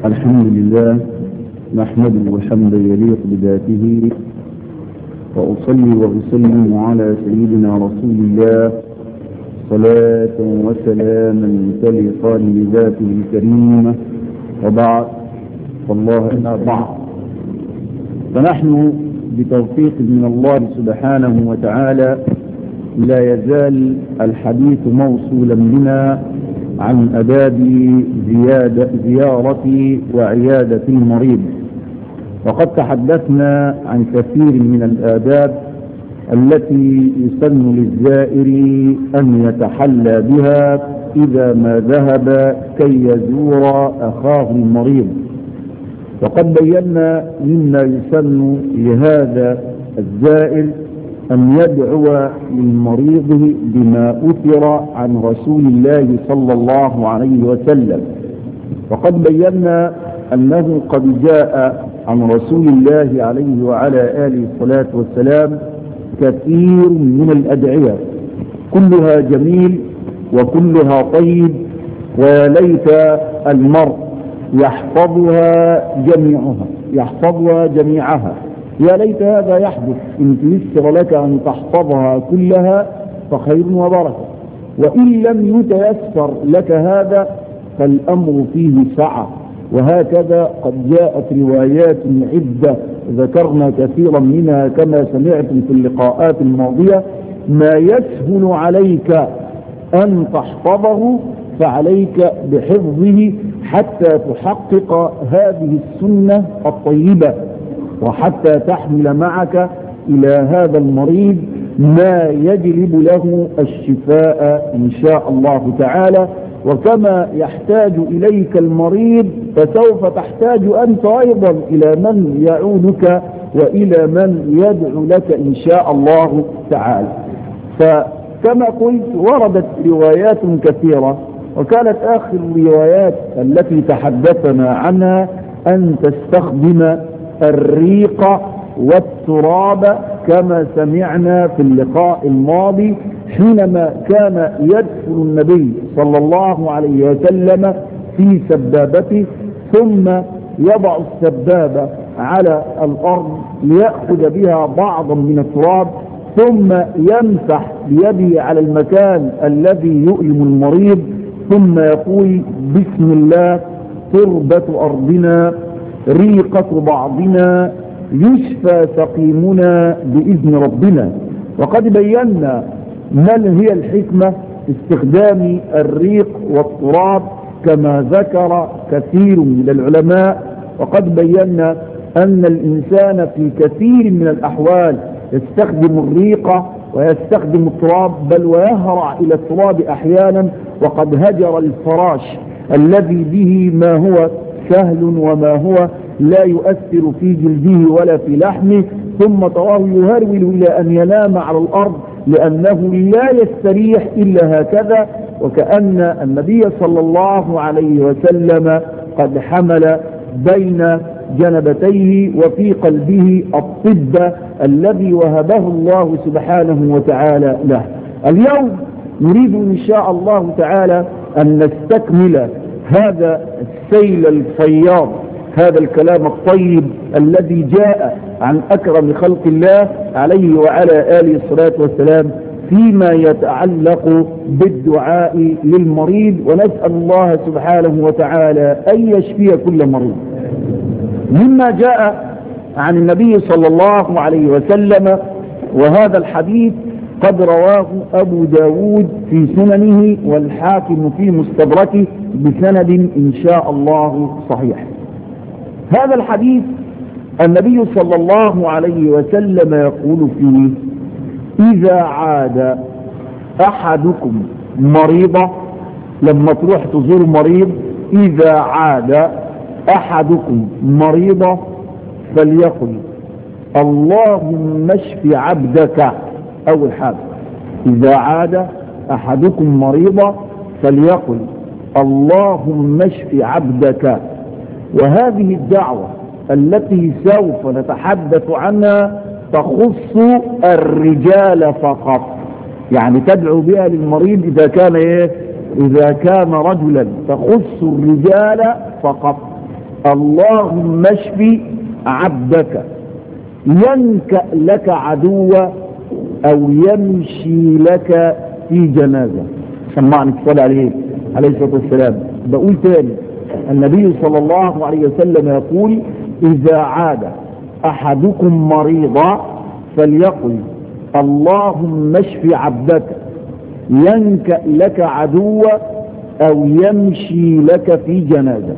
الحمد لله نحمده حمدا يليق بذاته وأصلي وأسلم على سيدنا رسول الله صلاة وسلاما تلقان بذاته الكريمة وبعد والله إلا بعد فنحن بتوفيق من الله سبحانه وتعالى لا يزال الحديث موصولا بنا عن أداب زيادة زيارة وعيادة المريض وقد تحدثنا عن كثير من الآداب التي يسن للزائر أن يتحلى بها إذا ما ذهب كي يزور أخاه المريض وقد بينا مما يسن لهذا الزائر أن يدعو للمريض بما أثر عن رسول الله صلى الله عليه وسلم وقد بينا أنه قد جاء عن رسول الله عليه وعلى آله الصلاة والسلام كثير من الأدعية كلها جميل وكلها طيب وليت المرء يحفظها جميعها يحفظها جميعها يا ليت هذا يحدث إن تيسر لك أن تحفظها كلها فخير وبركة وإن لم يتيسر لك هذا فالأمر فيه سعة وهكذا قد جاءت روايات عدة ذكرنا كثيرا منها كما سمعتم في اللقاءات الماضية ما يسهل عليك أن تحفظه فعليك بحفظه حتى تحقق هذه السنة الطيبة وحتى تحمل معك إلى هذا المريض ما يجلب له الشفاء إن شاء الله تعالى وكما يحتاج إليك المريض فسوف تحتاج أنت أيضا إلى من يعودك وإلى من يدعو لك إن شاء الله تعالى فكما قلت وردت روايات كثيرة وكانت آخر الروايات التي تحدثنا عنها أن تستخدم الريق والتراب كما سمعنا في اللقاء الماضي حينما كان يدخل النبي صلى الله عليه وسلم في سبابته ثم يضع السبابة على الأرض ليأخذ بها بعضا من التراب ثم يمسح بيده على المكان الذي يؤلم المريض ثم يقول بسم الله تربة أرضنا ريقة بعضنا يشفى سقيمنا بإذن ربنا وقد بينا من هي الحكمة استخدام الريق والتراب كما ذكر كثير من العلماء وقد بينا أن الإنسان في كثير من الأحوال يستخدم الريق ويستخدم التراب بل ويهرع إلى التراب أحيانا وقد هجر الفراش الذي به ما هو سهل وما هو لا يؤثر في جلده ولا في لحمه ثم تراه يهرول إلى أن ينام على الأرض لأنه لا يستريح إلا هكذا وكأن النبي صلى الله عليه وسلم قد حمل بين جنبتيه وفي قلبه الطب الذي وهبه الله سبحانه وتعالى له اليوم نريد إن شاء الله تعالى أن نستكمل هذا السيل الفياض هذا الكلام الطيب الذي جاء عن أكرم خلق الله عليه وعلى آله الصلاة والسلام فيما يتعلق بالدعاء للمريض ونسأل الله سبحانه وتعالى أن يشفي كل مريض مما جاء عن النبي صلى الله عليه وسلم وهذا الحديث قد رواه أبو داود في سننه والحاكم في مستدركه بسند إن شاء الله صحيح هذا الحديث النبي صلى الله عليه وسلم يقول فيه إذا عاد أحدكم مريضة لما تروح تزور مريض إذا عاد أحدكم مريضة فليقل اللهم اشف عبدك أول حاجة إذا عاد أحدكم مريضة فليقل اللهم اشف عبدك وهذه الدعوة التي سوف نتحدث عنها تخص الرجال فقط يعني تدعو بها للمريض إذا كان إيه إذا كان رجلا تخص الرجال فقط اللهم اشف عبدك ينكأ لك عدوا او يمشي لك في جنازة سمعني الصلاة عليه عليه الصلاة والسلام بقول تاني النبي صلى الله عليه وسلم يقول اذا عاد احدكم مريضا فليقل اللهم اشف عبدك ينكأ لك عدوا او يمشي لك في جنازة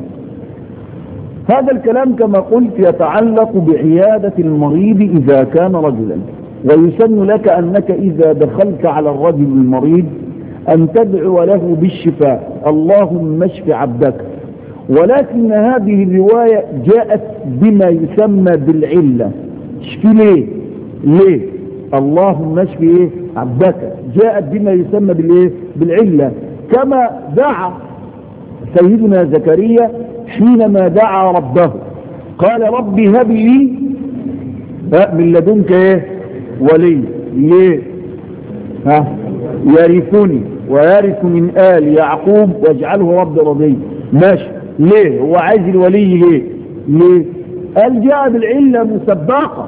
هذا الكلام كما قلت يتعلق بعيادة المريض اذا كان رجلا ويسن لك انك اذا دخلت على الرجل المريض ان تدعو له بالشفاء اللهم اشف عبدك ولكن هذه الرواية جاءت بما يسمى بالعلة اشفي ليه ليه اللهم اشفي ايه عبدك جاءت بما يسمى بالايه بالعلة كما دعا سيدنا زكريا حينما دعا ربه قال ربي هب لي من لدنك ايه ولي ليه ها يرثني ويرث من آل يعقوب واجعله رب رضي ماشي ليه هو عايز الولي ليه ليه قال جاء بالعلة مسبقة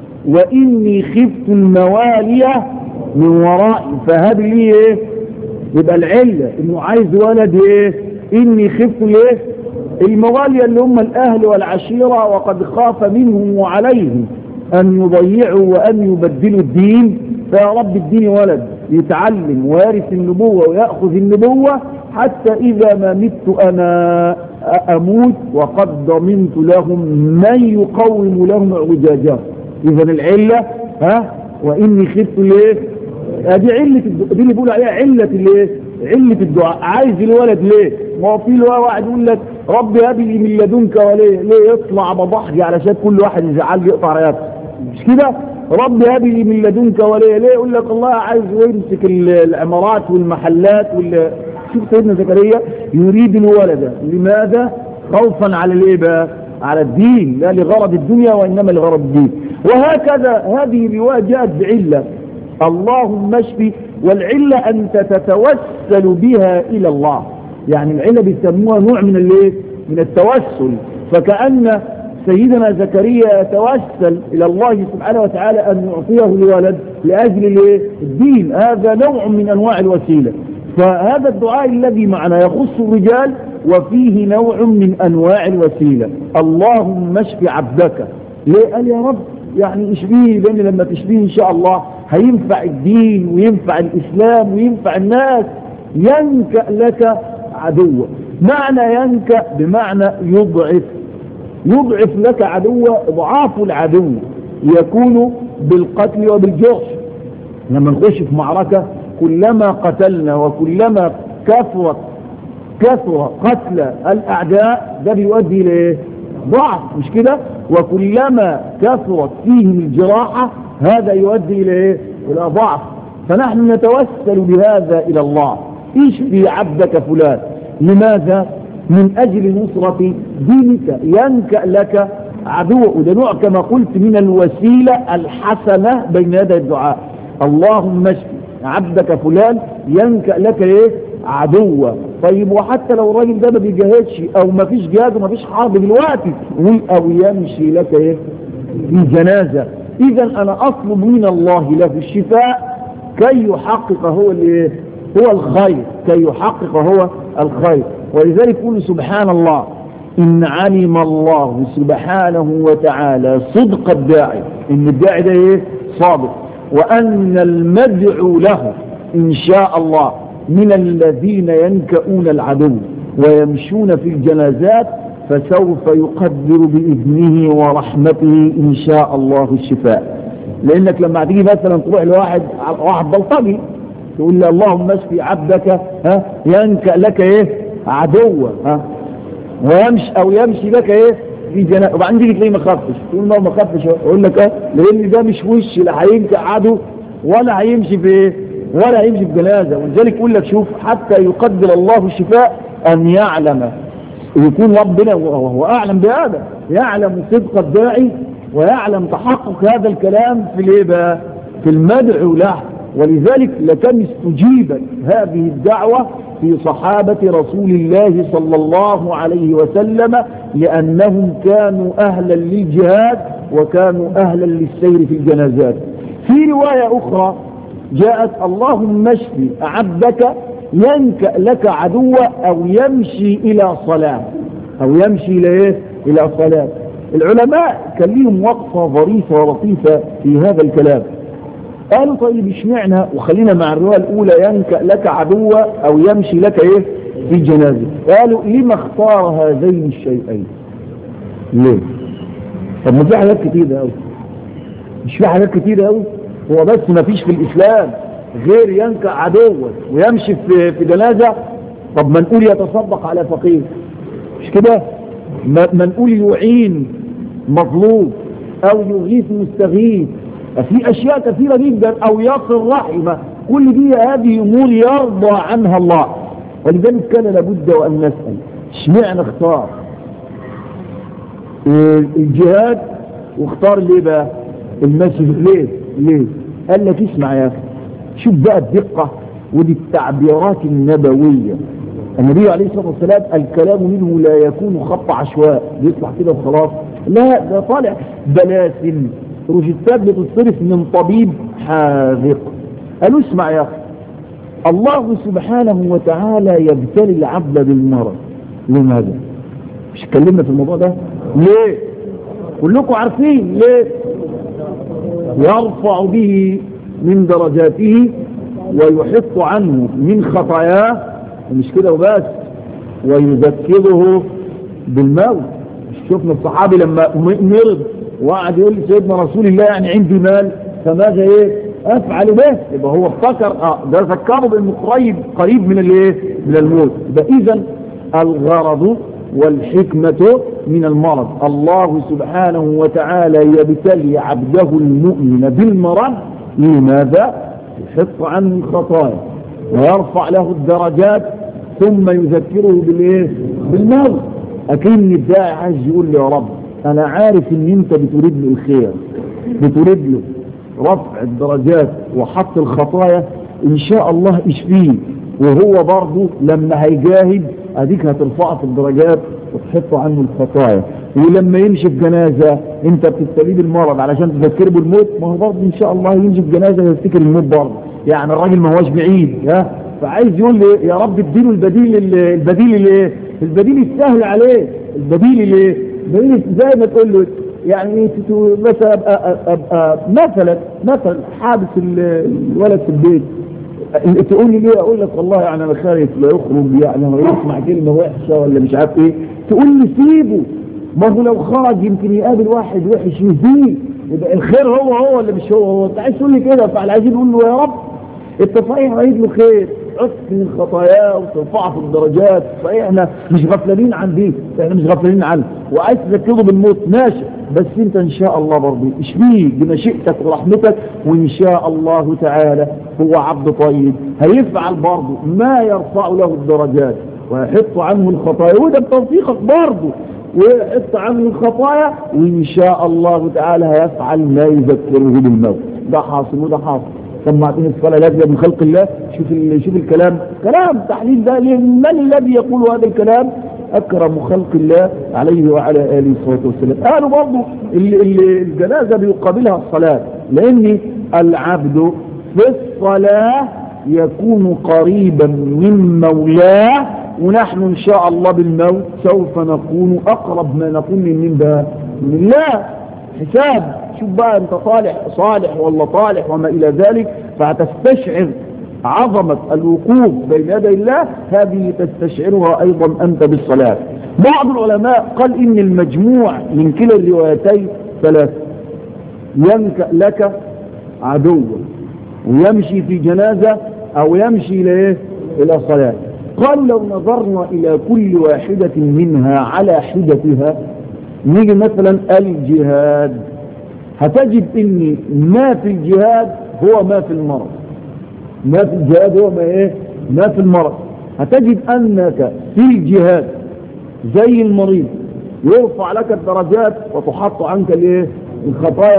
وإني خفت الموالية من ورائي فهب لي ايه يبقى العلة انه عايز ولد ايه اني خفت ايه الموالية اللي هم الاهل والعشيرة وقد خاف منهم وعليهم ان يضيعوا وان يبدلوا الدين فيا رب اديني ولد يتعلم ويرث النبوة ويأخذ النبوة حتى إذا ما مت أنا أموت وقد ضمنت لهم من يقوم لهم اعوجاجات إذا العلة ها وإني خفت ليه دي علة دي اللي بيقولوا عليها علة الايه علة الدعاء عايز الولد ليه ما هو في واحد يقول لك ربي هب لي من لدنك وليه ليه يطلع بضحكي علشان كل واحد يزعل يقطع رياضه مش كده ربي هب لي من لدنك وليه ليه يقول لك الله عايز يمسك العمارات والمحلات وال شوف سيدنا زكريا يريد الولد لماذا خوفا على الايه بقى على الدين لا لغرض الدنيا وانما لغرض الدين وهكذا هذه الروايه جاءت بعله اللهم اشفي والعله انت تتوسل بها الى الله يعني العله بيسموها نوع من الايه من التوسل فكأن سيدنا زكريا يتوسل إلى الله سبحانه وتعالى أن يعطيه الولد لأجل الايه الدين هذا نوع من أنواع الوسيلة فهذا الدعاء الذي معنا يخص الرجال وفيه نوع من أنواع الوسيلة اللهم اشف عبدك ليه قال يا رب يعني اشفيه لأن لما تشفيه إن شاء الله هينفع الدين وينفع الإسلام وينفع الناس ينكأ لك عدوا معنى ينكأ بمعنى يضعف يضعف لك عدو اضعاف العدو يكون بالقتل وبالجرح لما نخش في معركة كلما قتلنا وكلما كثرت كثر قتل الأعداء ده بيؤدي إلى ضعف مش كده وكلما كثرت فيهم الجراحة هذا يؤدي إلى إلى ضعف فنحن نتوسل بهذا إلى الله اشفي عبدك فلان لماذا من أجل نصرة دينك ينكأ لك عدو وده نوع كما قلت من الوسيلة الحسنة بين يدي الدعاء اللهم اشفي عبدك فلان ينكأ لك ايه عدو طيب وحتى لو الراجل ده ما بيجاهدش او ما فيش جهاد وما فيش حرب دلوقتي او يمشي لك ايه في جنازة اذا انا اطلب من الله له الشفاء كي يحقق هو الايه هو الخير كي يحقق هو الخير ولذلك يقول سبحان الله إن علم الله سبحانه وتعالى صدق الداعي إن الداعي ده إيه صادق وأن المدعو له إن شاء الله من الذين ينكؤون العدو ويمشون في الجنازات فسوف يقدر بإذنه ورحمته إن شاء الله الشفاء لأنك لما تيجي مثلا تروح لواحد واحد بلطجي تقول له اللهم اشفي عبدك ها ينكأ لك ايه عدو ها ويمشي او يمشي لك ايه في جنازه وبعدين تيجي تلاقيه ما خفش تقول له ما خفش اقول لك اه لان ده مش وش لا هينكأ عدو ولا هيمشي في ايه ولا هيمشي في جنازه ولذلك يقول لك شوف حتى يقدر الله الشفاء ان يعلم يكون ربنا وهو اعلم بهذا يعلم صدق الداعي ويعلم تحقق هذا الكلام في الايه بقى في المدعو له ولذلك لكم استجيبت هذه الدعوة في صحابة رسول الله صلى الله عليه وسلم لأنهم كانوا أهلا للجهاد وكانوا أهلا للسير في الجنازات في رواية أخرى جاءت اللهم اشفي عبدك ينكأ لك عدوة أو يمشي إلى صلاة أو يمشي إلى إيه؟ إلى صلاة العلماء كان لهم وقفة ظريفة ولطيفة في هذا الكلام قالوا طيب اشمعنا وخلينا مع الرواية الأولى ينكأ لك عدوة أو يمشي لك إيه في جنازة قالوا لما اختار هذين الشيئين ليه طب ما في حاجات كتيرة قوي مش في حاجات كتيرة قوي هو بس ما فيش في الإسلام غير ينكأ عدوة ويمشي في, في جنازة طب ما نقول يتصدق على فقير مش كده ما ما نقول يعين مظلوم او يغيث مستغيث في اشياء كثيرة جدا او يصل رحمه كل دي هذه امور يرضى عنها الله ولذلك كان لابد وان نسأل اشمعنى اختار الجهاد واختار ليه بقى المشي ليه ليه قال لك اسمع يا اخي شوف بقى الدقة ودي التعبيرات النبوية النبي عليه الصلاة والسلام الكلام منه لا يكون خط عشواء بيطلع كده وخلاص لا ده طالع بلاسل روجيتات بتصرف من طبيب حاذق قالوا اسمع يا اخي الله سبحانه وتعالى يبتلي العبد بالمرض لماذا مش اتكلمنا في الموضوع ده ليه كلكم عارفين ليه يرفع به من درجاته ويحط عنه من خطاياه مش كده وبس ويذكره بالموت شفنا الصحابي لما مرض وقعد يقول لسيدنا رسول الله يعني عندي مال فماذا ايه افعل به يبقى هو افتكر اه ده ذكره بانه قريب قريب من الايه من الموت يبقى اذا الغرض والحكمة من المرض الله سبحانه وتعالى يبتلي عبده المؤمن بالمرض لماذا يحط عنه الخطايا ويرفع له الدرجات ثم يذكره بالايه بالموت اكن الداعي عايز يقول له يا رب انا عارف ان انت بتريد له الخير بتريد له رفع الدرجات وحط الخطايا ان شاء الله اشفيه وهو برضه لما هيجاهد اديك هترفعه في الدرجات وتحط عنه الخطايا ولما يمشي في جنازة انت بتستفيد بالمرض علشان تذكره بالموت ما هو برضه ان شاء الله يمشي في جنازة ويفتكر الموت برضه يعني الراجل ما هوش بعيد ها فعايز يقول لي يا رب اديله البديل البديل اللي البديل السهل عليه البديل اللي البديل زي ما تقول له يعني مثلا أبقى أبقى مثلا مثلا حابس الولد في البيت تقول لي ليه اقول لك والله يعني انا خايف لا يخرج يعني هو يسمع كلمه وحشه ولا مش عارف ايه تقول لي سيبه ما هو لو خرج يمكن يقابل واحد وحش يهديه يبقى الخير هو هو ولا مش هو هو انت عايز تقول لي كده فعلى عايزين نقول له يا رب انت صحيح عايز له خير من خطاياه وترفعه في الدرجات صحيح احنا مش غفلانين عن دي احنا مش غفلانين عنه وعايز تذكره بالموت ماشي بس انت ان شاء الله برضه اشفيه بمشيئتك ورحمتك وان شاء الله تعالى هو عبد طيب هيفعل برضه ما يرفع له الدرجات ويحط عنه الخطايا وده بتوفيقك برضه ويحط عنه الخطايا وان شاء الله تعالى هيفعل ما يذكره بالموت ده حاصل وده حاصل سمعتني الصلاة لا من خلق الله شوف شوف الكلام كلام تحليل ده من الذي يقول هذا الكلام أكرم خلق الله عليه وعلى آله الصلاة والسلام قالوا برضو الجنازة بيقابلها الصلاة لأن العبد في الصلاة يكون قريبا من مولاه ونحن إن شاء الله بالموت سوف نكون أقرب ما نكون من من ده من الله حساب شوف بقى انت صالح صالح ولا طالح وما الى ذلك فهتستشعر عظمة الوقوف بين يدي الله هذه تستشعرها ايضا انت بالصلاة بعض العلماء قال ان المجموع من كلا الروايتين ثلاثة ينكأ لك عدو ويمشي في جنازة او يمشي الى الى صلاة قال لو نظرنا الى كل واحدة منها على حدتها نيجي مثلا الجهاد هتجد ان ما في الجهاد هو ما في المرض ما في الجهاد هو ما ايه ما في المرض هتجد انك في الجهاد زي المريض يرفع لك الدرجات وتحط عنك الايه الخطايا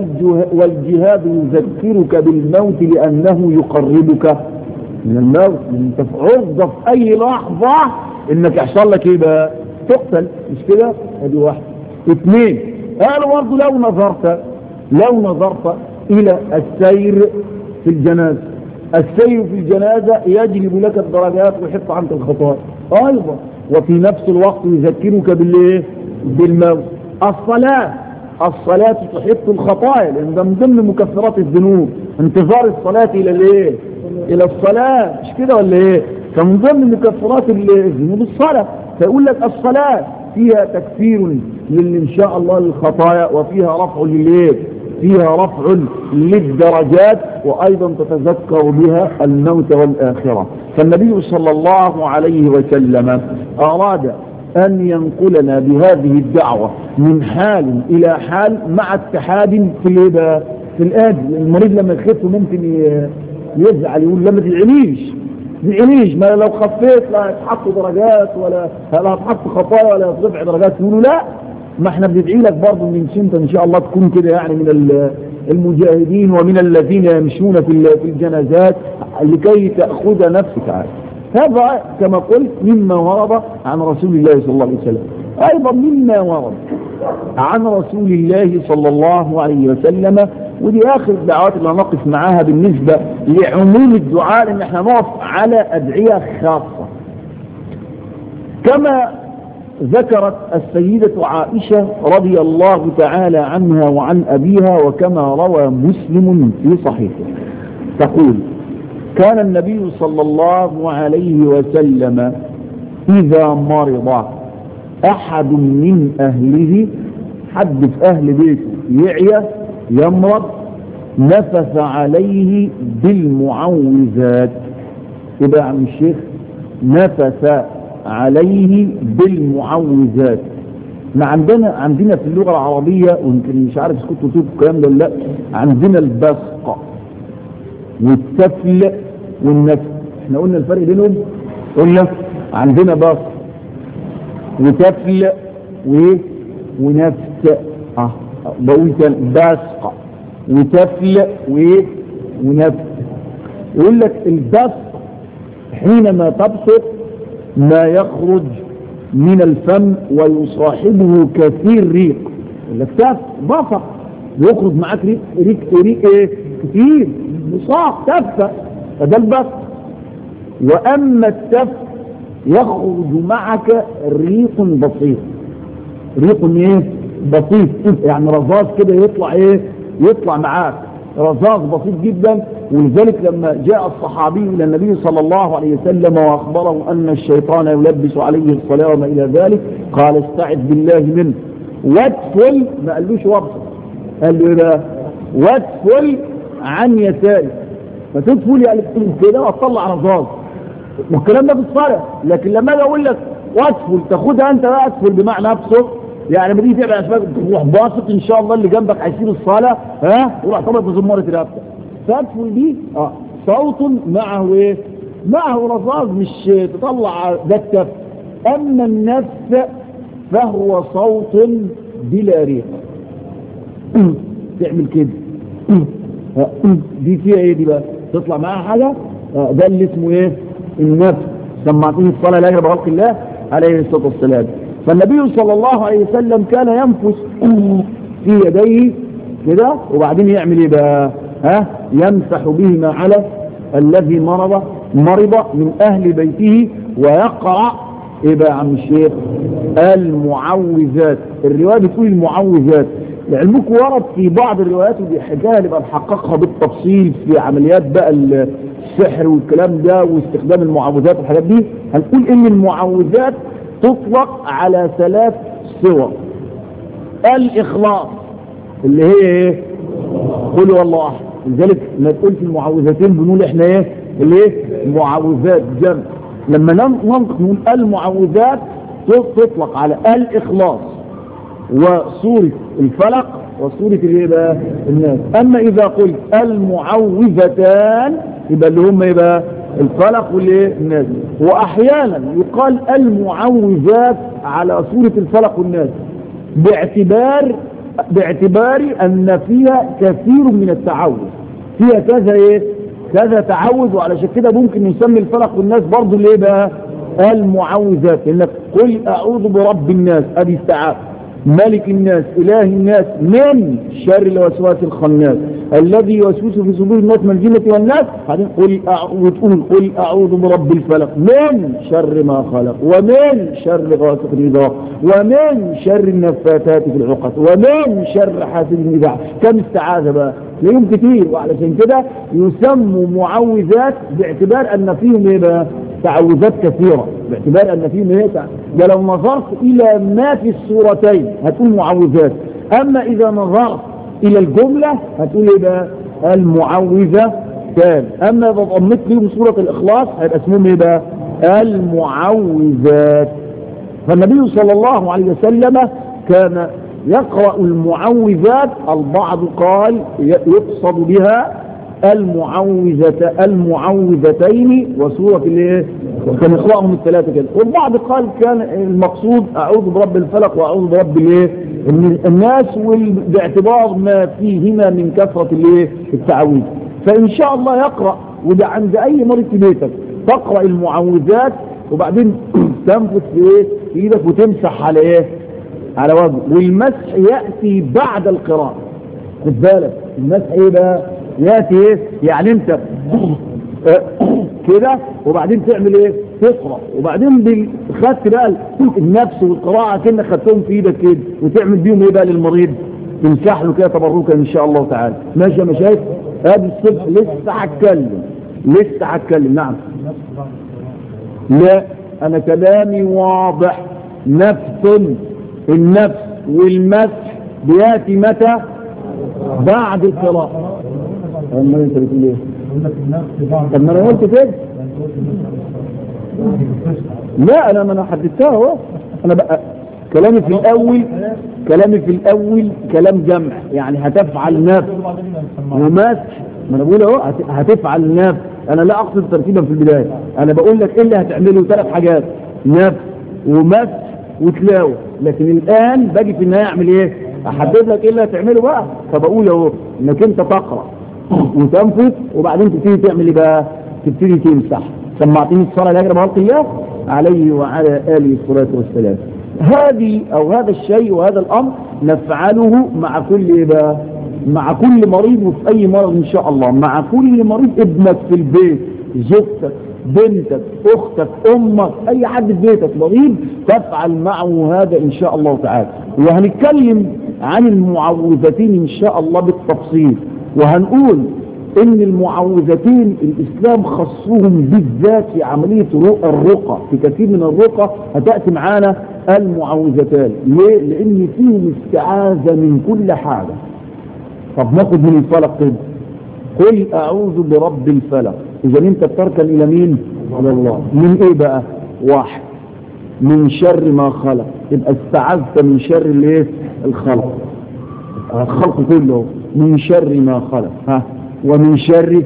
والجهاد يذكرك بالموت لانه يقربك من الموت انت في عرضة في اي لحظة انك يحصل لك ايه بقى تقتل مش كده ادي واحد اثنين قالوا برضه لو نظرت لو نظرت الى السير في الجنازة السير في الجنازة يجلب لك الدرجات ويحط عنك الخطايا ايضا وفي نفس الوقت يذكرك بالايه بالموت الصلاة الصلاة تحط الخطايا لان ده من ضمن مكفرات الذنوب انتظار الصلاة الى الايه الى الصلاة مش كده ولا ايه فمن ضمن مكفرات الذنوب الصلاة فيقول لك الصلاة فيها تكفير للي ان شاء الله للخطايا وفيها رفع للايه فيها رفع للدرجات وايضا تتذكر بها الموت والاخرة فالنبي صلى الله عليه وسلم اراد ان ينقلنا بهذه الدعوة من حال الى حال مع اتحاد في الايه في الاجل المريض لما يخف ممكن يزعل يقول لما تدعينيش تدعينيش ما لو خفيت لا هتحط درجات ولا لا هتحط خطايا ولا هترفع درجات يقولوا لا ما احنا بندعي لك برضه من انت ان شاء الله تكون كده يعني من المجاهدين ومن الذين يمشون في في الجنازات لكي تاخذ نفسك عنه هذا كما قلت مما ورد عن رسول الله صلى الله عليه وسلم ايضا مما ورد عن رسول الله صلى الله عليه وسلم ودي اخر الدعوات اللي هنقف معاها بالنسبة لعموم الدعاء لان احنا نقف على ادعية خاصة كما ذكرت السيدة عائشة رضي الله تعالى عنها وعن أبيها وكما روى مسلم في صحيحه تقول كان النبي صلى الله عليه وسلم إذا مرض أحد من أهله حد في أهل بيته يعيا يمرض نفث عليه بالمعوذات يبقى يا عم الشيخ نفث عليه بالمعوذات احنا عندنا عندنا في اللغة العربية ويمكن مش عارف كنتوا تشوفوا الكلام ده لا عندنا البصق والتفل والنفس احنا قلنا الفرق بينهم قلنا عندنا بصق وتفل وايه ونفس اه بقول كان بصق وتفل وايه ونفس يقول لك البصق حينما تبصق ما يخرج من الفم ويصاحبه كثير ريق الاكتاف بصق يخرج معاك ريق ريق ريق ايه كثير بصاق تفة فده البصق واما التف يخرج معك ريق بسيط ريق ايه بسيط يعني رذاذ كده يطلع ايه يطلع معاك رذاذ بسيط جدا ولذلك لما جاء الصحابي إلى النبي صلى الله عليه وسلم وأخبره أن الشيطان يلبس عليه الصلاة وما إلى ذلك قال استعذ بالله منه وادفل ما قالوش وابصر قال له ايه بقى وادفل عن يساري فتدفل يعني كده وتطلع رذاذ والكلام ده في الصلاة لكن لما اجي اقول لك وادفل تاخدها انت بقى ادفل بمعنى ابصر يعني لما تيجي تعمل اسباب تروح باسط ان شاء الله اللي جنبك هيسيب الصلاه ها وراح طبق بزماره رقبتك فادفل دي اه صوت معه ايه معه رصاص مش تطلع ده التف اما النفس فهو صوت بلا ريح تعمل كده دي فيها ايه دي بقى تطلع معاها حاجه آه ده اللي اسمه ايه النفس سمعتني الصلاه لاجل بخلق الله عليه الصلاه والسلام فالنبي صلى الله عليه وسلم كان ينفس في يديه كده وبعدين يعمل ايه بقى ها يمسح بهما على الذي مرض مرض من اهل بيته ويقرأ ايه بقى يا عم الشيخ المعوذات الرواية بتقول المعوذات لعلمك ورد في بعض الروايات ودي حكايه نبقى نحققها بالتفصيل في عمليات بقى السحر والكلام ده واستخدام المعوذات والحاجات دي هنقول ان المعوذات تطلق على ثلاث صور الاخلاص اللي هي ايه قل والله احد لذلك ما تقول في المعوذتين بنقول احنا ايه اللي ايه معوذات جمع لما ننطق نقول المعوذات تطلق على الاخلاص وسورة الفلق وسورة الايه بقى الناس اما اذا قلت المعوذتان يبقى اللي هم ايه بقى الفلق والايه الناس واحيانا يقال المعوذات على سورة الفلق والناس باعتبار باعتبار ان فيها كثير من التعوذ فيها كذا ايه كذا تعوذ وعلشان كده ممكن نسمي الفلق والناس برضو ليه بقى المعوذات انك قل اعوذ برب الناس ادي استعاذ ملك الناس اله الناس من شر الوسواس الخناس الذي يوسوس في صدور الناس من الجنة والناس بعدين قل اعوذ تقول قل اعوذ برب الفلق من شر ما خلق ومن شر غاسق اذا ومن شر النفاثات في العقد ومن شر حاسد اذا كم استعاذ بقى ليهم كتير وعلشان كده يسموا معوذات باعتبار ان فيهم ايه بقى تعوذات كثيرة باعتبار ان فيهم ايه ده لو نظرت الى ما في السورتين هتقول معوذات اما اذا نظرت الى الجملة هتقول ايه بقى المعوذة كان اما اذا ضمت لهم سورة الاخلاص هيبقى اسمهم ايه بقى المعوذات فالنبي صلى الله عليه وسلم كان يقرأ المعوذات البعض قال يقصد بها المعوذة المعوذتين وسورة الايه كان يقرأهم الثلاثة كده والبعض قال كان المقصود اعوذ برب الفلق واعوذ برب الايه الناس باعتبار ما فيهما من كثرة الايه التعويذ فان شاء الله يقرأ وده عند اي مريض في بيتك تقرأ المعوذات وبعدين تنفس في ايه في ايدك وتمسح على ايه على وجهه والمسح يأتي بعد القراءة خد بالك المسح ايه بقى يأتي ايه يعني انت كده وبعدين تعمل ايه تقرأ وبعدين خدت بقى النفس والقراءة كأنك خدتهم في ايدك كده وتعمل بيهم ايه بقى للمريض تمسح له كده تبركا ان شاء الله تعالى ماشي يا مشايخ ادي الصبح لسه هتكلم لسه هتكلم نعم لا انا كلامي واضح نفس النفس والمسح بياتي متى بعد القراءة أما أنت بتقول إيه؟ طب ما أنا قلت كده لا أنا ما أنا حددتها أهو أنا بقى كلامي في الأول كلامي في الأول كلام جمع يعني هتفعل نفس ومسح ما أنا بقول أهو هتفعل نفس أنا لا أقصد ترتيبا في البداية أنا بقول لك إيه اللي هتعمله ثلاث حاجات نفس ومسح وتلاوة لكن الآن باجي في النهاية أعمل إيه أحدد لك إيه اللي هتعمله بقى فبقول أهو إنك أنت تقرأ وتنفذ وبعدين تبتدي تعمل إيه بقى تبتدي تمسح سمعتني الصلاة الأجر بخلق الله عليه وعلى آله الصلاة والسلام هذه أو هذا الشيء وهذا الأمر نفعله مع كل إيه بقى مع كل مريض وفي أي مرض إن شاء الله مع كل مريض ابنك في البيت زوجتك بنتك اختك امك اي حد في بيتك مريض تفعل معه هذا ان شاء الله تعالى وهنتكلم عن المعوذتين ان شاء الله بالتفصيل وهنقول ان المعوذتين الاسلام خصهم بالذات في عملية الرقى في كثير من الرقى هتأتي معانا المعوذتان ليه؟ لان فيهم استعاذة من كل حاجة طب ناخد من الفلق كده قل اعوذ برب الفلق اذا انت بتركن الى مين الى الله من ايه بقى واحد من شر ما خلق يبقى استعذت من شر الايه الخلق الخلق كله من شر ما خلق ها ومن شر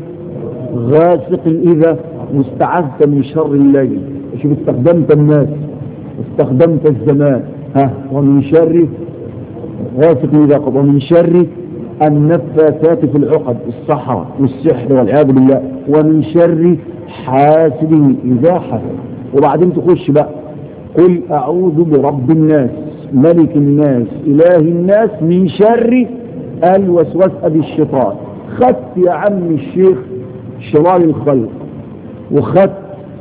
غاسق اذا واستعذت من شر الليل شوف استخدمت الناس واستخدمت الزمان ها ومن شر غاسق اذا قضى ومن شر النفاثات في العقد الصحراء والسحر والعياذ بالله ومن شر حاسد إذا حسد وبعدين تخش بقى قل أعوذ برب الناس ملك الناس إله الناس من شر الوسواس أبي الشيطان خدت يا عم الشيخ شرار الخلق وخدت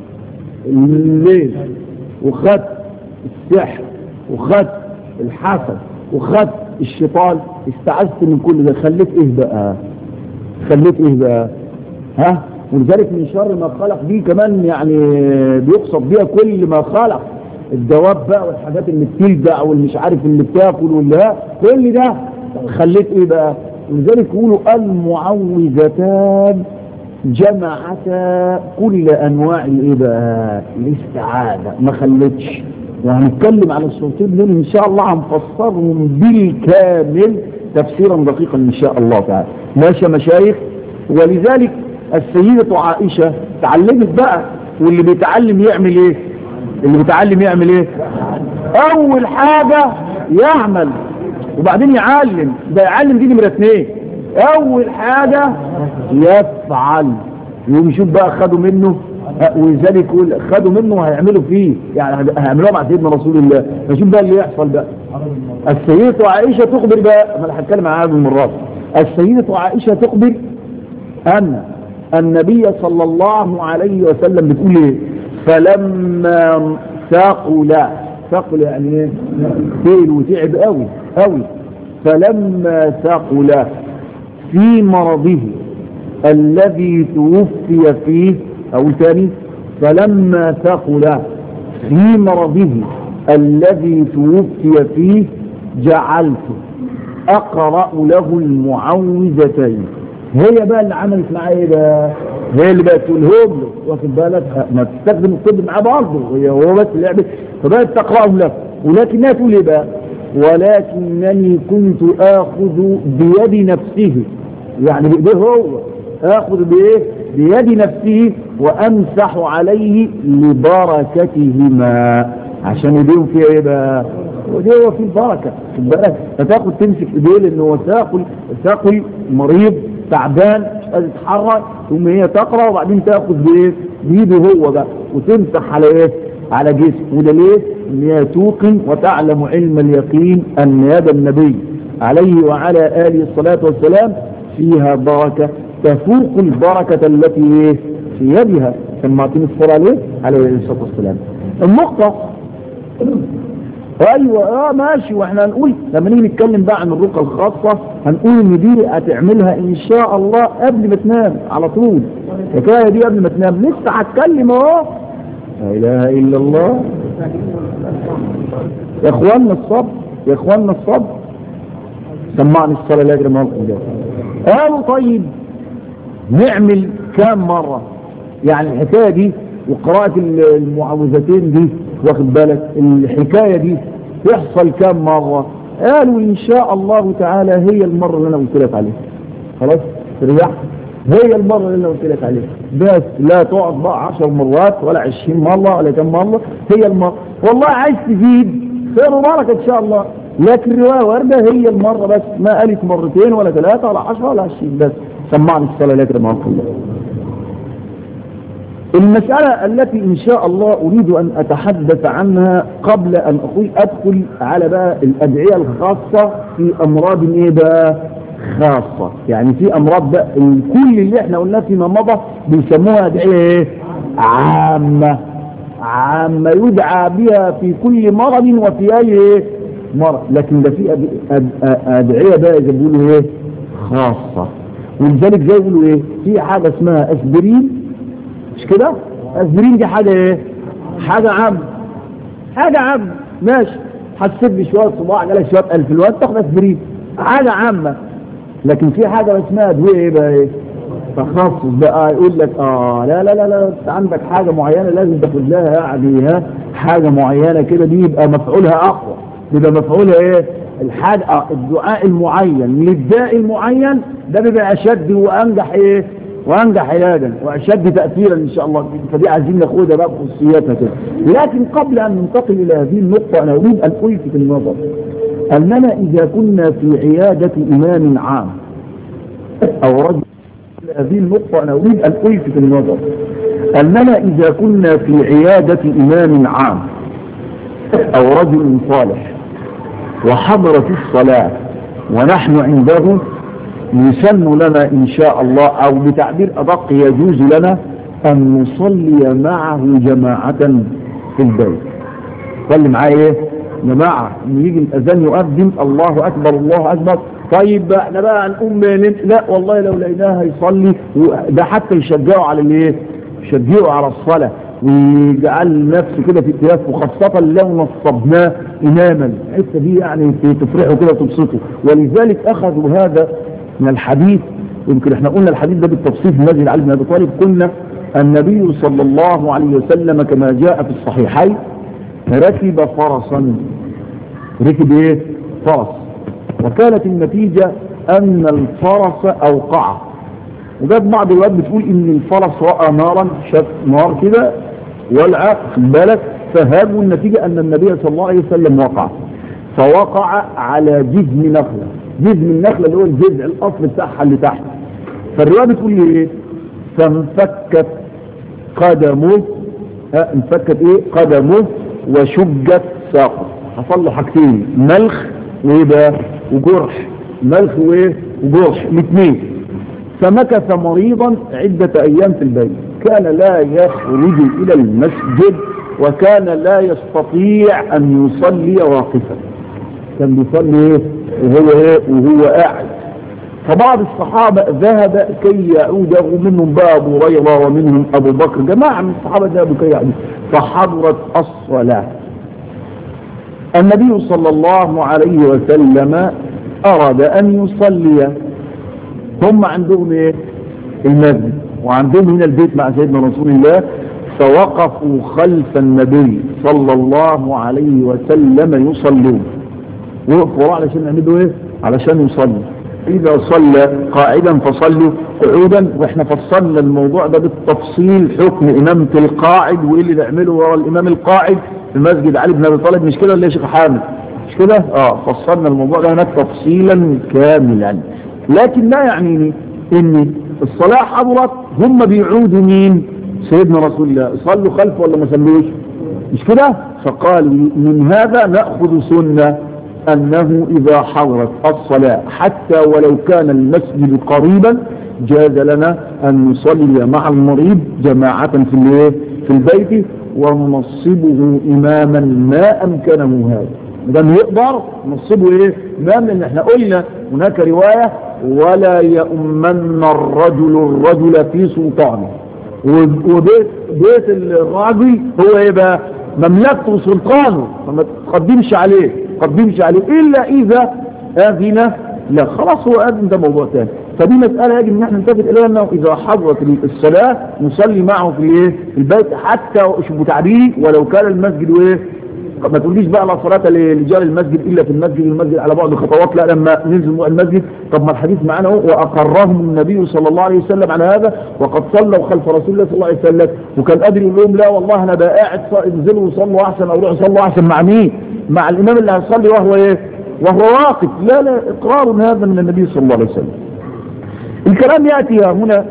الليل وخدت السحر وخدت الحسد وخدت الشيطان استعذت من كل ده خليت ايه بقى خليت ايه بقى ها ولذلك من شر ما خلق دي كمان يعني بيقصد بيها كل ما خلق الدواب بقى والحاجات اللي بتلدع والمش عارف اللي بتاكل واللي كل ده خليت ايه بقى ولذلك يقولوا المعوذتان جمعتا كل انواع الايه بقى الاستعاذه ما خلتش وهنتكلم عن الصورتين دول ان شاء الله هنفسرهم بالكامل تفسيرا دقيقا ان شاء الله تعالى ماشي يا مشايخ ولذلك السيدة عائشة تعلمت بقى واللي بيتعلم يعمل ايه اللي بيتعلم يعمل ايه اول حاجة يعمل وبعدين يعلم ده يعلم دي نمرة اثنين اول حاجة يفعل يقوم يشوف بقى خدوا منه ولذلك يقول خدوا منه وهيعملوا فيه يعني هيعملوها مع سيدنا رسول الله فشوف بقى اللي يحصل بقى السيدة عائشة تخبر بقى ما انا هتكلم عنها بالمرات السيدة عائشة تخبر أن النبي صلى الله عليه وسلم بتقول ايه فلما ثقل ثقل يعني ايه تقل وتعب قوي قوي فلما ثقل في مرضه الذي توفي فيه او ثاني فلما ثقل في مرضه الذي توفي فيه جعلت اقرأ له المعوذتين هي بقى اللي عملت معاه ايه بقى هي اللي بقت تقولهم له واخد بالك ما تستخدم الطب معاه برضه هي هو بس اللي عمل فبقت تقراهم له ولكنها تقول ايه بقى ولكنني كنت اخذ بيد نفسه يعني بايديه هو اخذ بايه بيد نفسه وامسح عليه لبركتهما عشان ايديهم فيها ايه بقى ودي هو فيه البركه خد بالك فتاخد تمسك ايديه لان هو ثاقل ثاقل مريض تعبان مش قادر يتحرك ثم هي تقرا وبعدين تاخذ بايه بايده هو بقى وتمسح على ايه على جسمه وده ليه ان هي توقن وتعلم علم اليقين ان يد النبي عليه وعلى اله الصلاه والسلام فيها بركه تفوق البركه التي ايه في يدها سمعتني الصلاه عليه عليه الصلاه والسلام النقطه ايوه اه ماشي واحنا هنقول لما نيجي نتكلم بقى عن الرقى الخاصه هنقول ان دي هتعملها ان شاء الله قبل ما تنام على طول الحكايه دي قبل ما تنام لسه هتكلم اهو لا اله الا الله يا اخواننا الصبر يا اخواننا الصبر سمعني الصلاه لا يجري الله قالوا طيب نعمل كام مره يعني الحكايه دي وقراءه المعوذتين دي واخد بالك الحكاية دي تحصل كام مرة قالوا ان شاء الله تعالى هي المرة اللي انا قلت لك عليها خلاص ريح هي المرة اللي انا قلت لك عليها بس لا تقعد بقى 10 مرات ولا 20 مرة ولا كم مرة هي المرة والله عايز تزيد خير وبركة ان شاء الله لكن الرواية واردة هي المرة بس ما قالت مرتين ولا ثلاثة ولا 10 ولا 20 بس سمعني الصلاة لك رحمه الله المسألة التي إن شاء الله أريد أن أتحدث عنها قبل أن أقول أدخل على بقى الأدعية الخاصة في أمراض إيه بقى خاصة يعني في أمراض بقى كل اللي احنا قلناه فيما مضى بيسموها أدعية إيه عامة عامة يدعى بها في كل مرض وفي أي إيه مرض لكن ده في أدعية بقى زي بيقولوا إيه خاصة ولذلك زي بيقولوا إيه في حاجة اسمها أسبرين مش كده اسبرين دي حاجة ايه حاجة عام حاجة عام ماشي حسيت بشوية صباع جالك شوية ألف الوقت تاخد اسبرين حاجة عامة لكن في حاجة اسمها ادوية ايه بقى ايه تخصص بقى يقول لك اه لا لا لا لا انت عندك حاجة معينة لازم تاخد لها يعني ها حاجة معينة كده دي يبقى مفعولها اقوى يبقى مفعولها ايه الحاجة آه الدعاء المعين للداء المعين ده بيبقى اشد وانجح ايه وانجح علاجا واشد تاثيرا ان شاء الله فدي عايزين ناخدها بقى بخصوصياتها كده لكن قبل ان ننتقل الى هذه النقطه انا اريد ان الفت النظر اننا اذا كنا في عياده امام عام او رجل هذه النقطه انا اريد ان الفت النظر اننا اذا كنا في عياده امام عام او رجل صالح وحضرت الصلاه ونحن عنده يسن لنا إن شاء الله أو بتعبير أدق يجوز لنا أن نصلي معه جماعة في البيت صلي معاه إيه جماعة يجي الأذان يؤذن الله أكبر الله أكبر طيب احنا بقى هنقوم لا والله لو لقيناه يصلي ده حتى يشجعوا على الايه يشجعوا على الصلاة ويجعل نفسه كده في ائتلاف وخاصة لو نصبناه إماما الحته دي يعني تفرحه كده وتبسطه ولذلك أخذوا هذا من الحديث يمكن احنا قلنا الحديث ده بالتفصيل في مسجد علي بن ابي طالب قلنا النبي صلى الله عليه وسلم كما جاء في الصحيحين ركب فرسا ركب ايه فرس وكانت النتيجة ان الفرس اوقع وجاب بعض الوقت بتقول ان الفرس رأى نارا شاف نار كده ولع بالك فهاجوا النتيجة ان النبي صلى الله عليه وسلم وقع فوقع على جذم نخلة جذم النخلة اللي هو الجذع الاصل بتاعها اللي تحت فالرواية بتقول لي ايه فانفكت قدمه ها انفكت ايه قدمه وشجت ساقه حصل له حاجتين ملخ وايه بقى وجرح ملخ وايه وجرح الاثنين فمكث مريضا عدة ايام في البيت كان لا يخرج الى المسجد وكان لا يستطيع ان يصلي واقفا كان بيصلي ايه وهو ايه وهو قاعد فبعض الصحابة ذهب كي يعوده منهم بقى أبو هريرة ومنهم أبو بكر جماعة من الصحابة ذهبوا كي يعودوا فحضرت الصلاة النبي صلى الله عليه وسلم أراد أن يصلي هم عندهم إيه المسجد وعندهم هنا البيت مع سيدنا رسول الله فوقفوا خلف النبي صلى الله عليه وسلم يصلون وقفوا علشان يعملوا ايه علشان يصلوا اذا صلى قاعدا فصلوا قعودا واحنا فصلنا الموضوع ده بالتفصيل حكم امامة القاعد وايه اللي نعمله ورا الامام القاعد في مسجد علي بن ابي طالب مش كده ولا يا شيخ حامد مش كده اه فصلنا الموضوع ده هناك تفصيلا كاملا لكن لا يعنيني ان الصلاة حضرت هم بيعودوا مين سيدنا رسول الله صلوا خلفه ولا ما صلوش مش كده فقال من هذا نأخذ سنة أنه إذا حضرت الصلاة حتى ولو كان المسجد قريبا جاز لنا أن نصلي مع المريض جماعة في الايه في البيت وننصبه إماما ما أمكنه هذا إذا يقدر نصبه إيه إمام لأن احنا قلنا هناك رواية ولا يؤمن الرجل الرجل في سلطانه وبيت بيت الراجل هو ايه بقى مملكته وسلطانه فما تقدمش عليه تقدمش عليه الا اذا اذن لا خلاص هو اذن ده موضوع ثاني فدي مسألة يجب ان احنا ننتبه اليها انه اذا حضرت الصلاة نصلي معه في ايه في البيت حتى شوفوا تعبيري ولو كان المسجد ايه ما تقوليش بقى لا صلاة لرجال المسجد الا في المسجد المسجد على بعد خطوات لا لما ننزل المسجد طب ما الحديث معنا اهو واقرهم النبي صلى الله عليه وسلم على هذا وقد صلوا خلف رسول الله صلى الله عليه وسلم وكان قادر يقول لهم لا والله انا بقى قاعد انزلوا وصلوا احسن او روحوا صلوا احسن مع مين؟ مع الامام اللي هيصلي وهو ايه؟ وهو واقف لا لا اقرار هذا من النبي صلى الله عليه وسلم الكلام ياتي هنا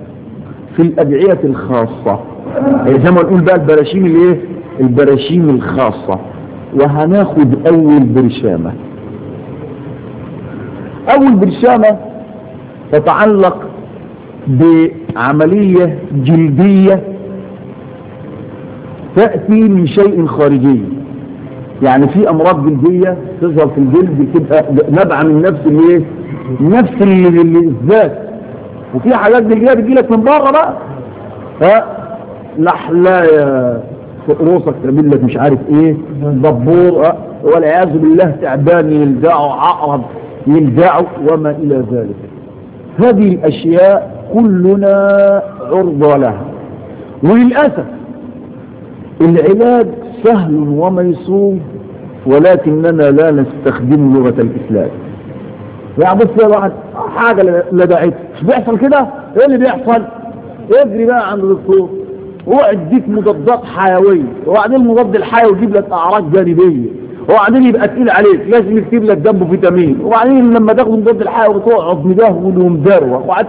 في الادعية الخاصة زي ما نقول بقى البراشيم الايه؟ البراشيم الخاصة وهناخد اول برشامة اول برشامة تتعلق بعملية جلدية تأتي من شيء خارجي يعني في امراض جلدية تظهر في الجلد تبقى نبع من نفس الايه نفس الذات وفي حاجات جلدية بتجيلك من بره بقى ها لحلاية فوق روسك تعمل لك مش عارف ايه دبور والعياذ بالله تعبان يلدعه عقرب يلدعه وما الى ذلك هذه الاشياء كلنا عرضة لها وللأسف العلاج سهل وميسور ولكننا لا نستخدم لغة الإسلام يعني بص يا واحد حاجة لدعيت مش بيحصل كده ايه اللي بيحصل اجري بقى عند الدكتور هو يديك مضادات حيوية وبعدين المضاد الحيوي يجيب لك اعراض جانبية وبعدين يبقى تقيل عليك لازم يكتب لك جنبه فيتامين وبعدين لما تاخد مضاد الحيوي تقعد مدهول ومدروخ وقعد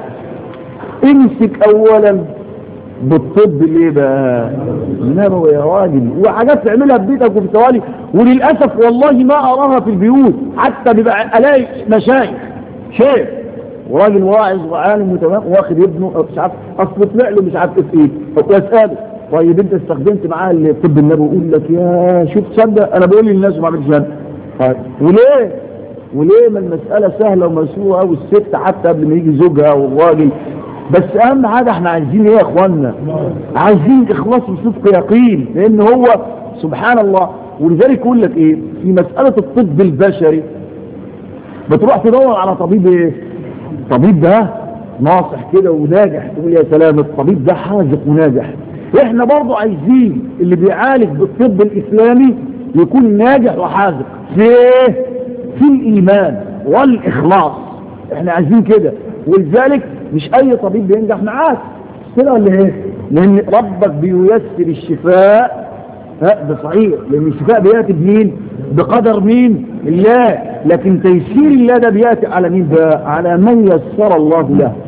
امسك اولا بالطب ليه بقى نبوي يا راجل وحاجات تعملها في بيتك وفي توالي وللاسف والله ما اراها في البيوت حتى بيبقى الاقي مشايخ شيخ وراجل واعظ وعالم وتمام واخد ابنه مش عارف اصل طلع له مش عارف ايه واساله طيب انت استخدمت معاه الطب النبوي يقول لك يا شوف تصدق انا بقول للناس ما عملتش انا طيب وليه وليه ما المساله سهله ومسروقه والست حتى قبل ما يجي زوجها والراجل بس اهم حاجه احنا عايزين ايه يا اخوانا عايزين اخلاص وصدق يقين لان هو سبحان الله ولذلك يقول لك ايه في مساله الطب البشري بتروح تدور على طبيب ايه الطبيب ده ناصح كده وناجح تقول يا سلام الطبيب ده حاذق وناجح احنا برضو عايزين اللي بيعالج بالطب الاسلامي يكون ناجح وحاذق في ايه في الايمان والاخلاص احنا عايزين كده ولذلك مش اي طبيب بينجح معاك كده ولا ايه لان ربك بييسر الشفاء ها ده صحيح لان الشفاء بياتي بمين بقدر مين الله لكن تيسير الله ده بياتي على مين بقى على من يسر الله له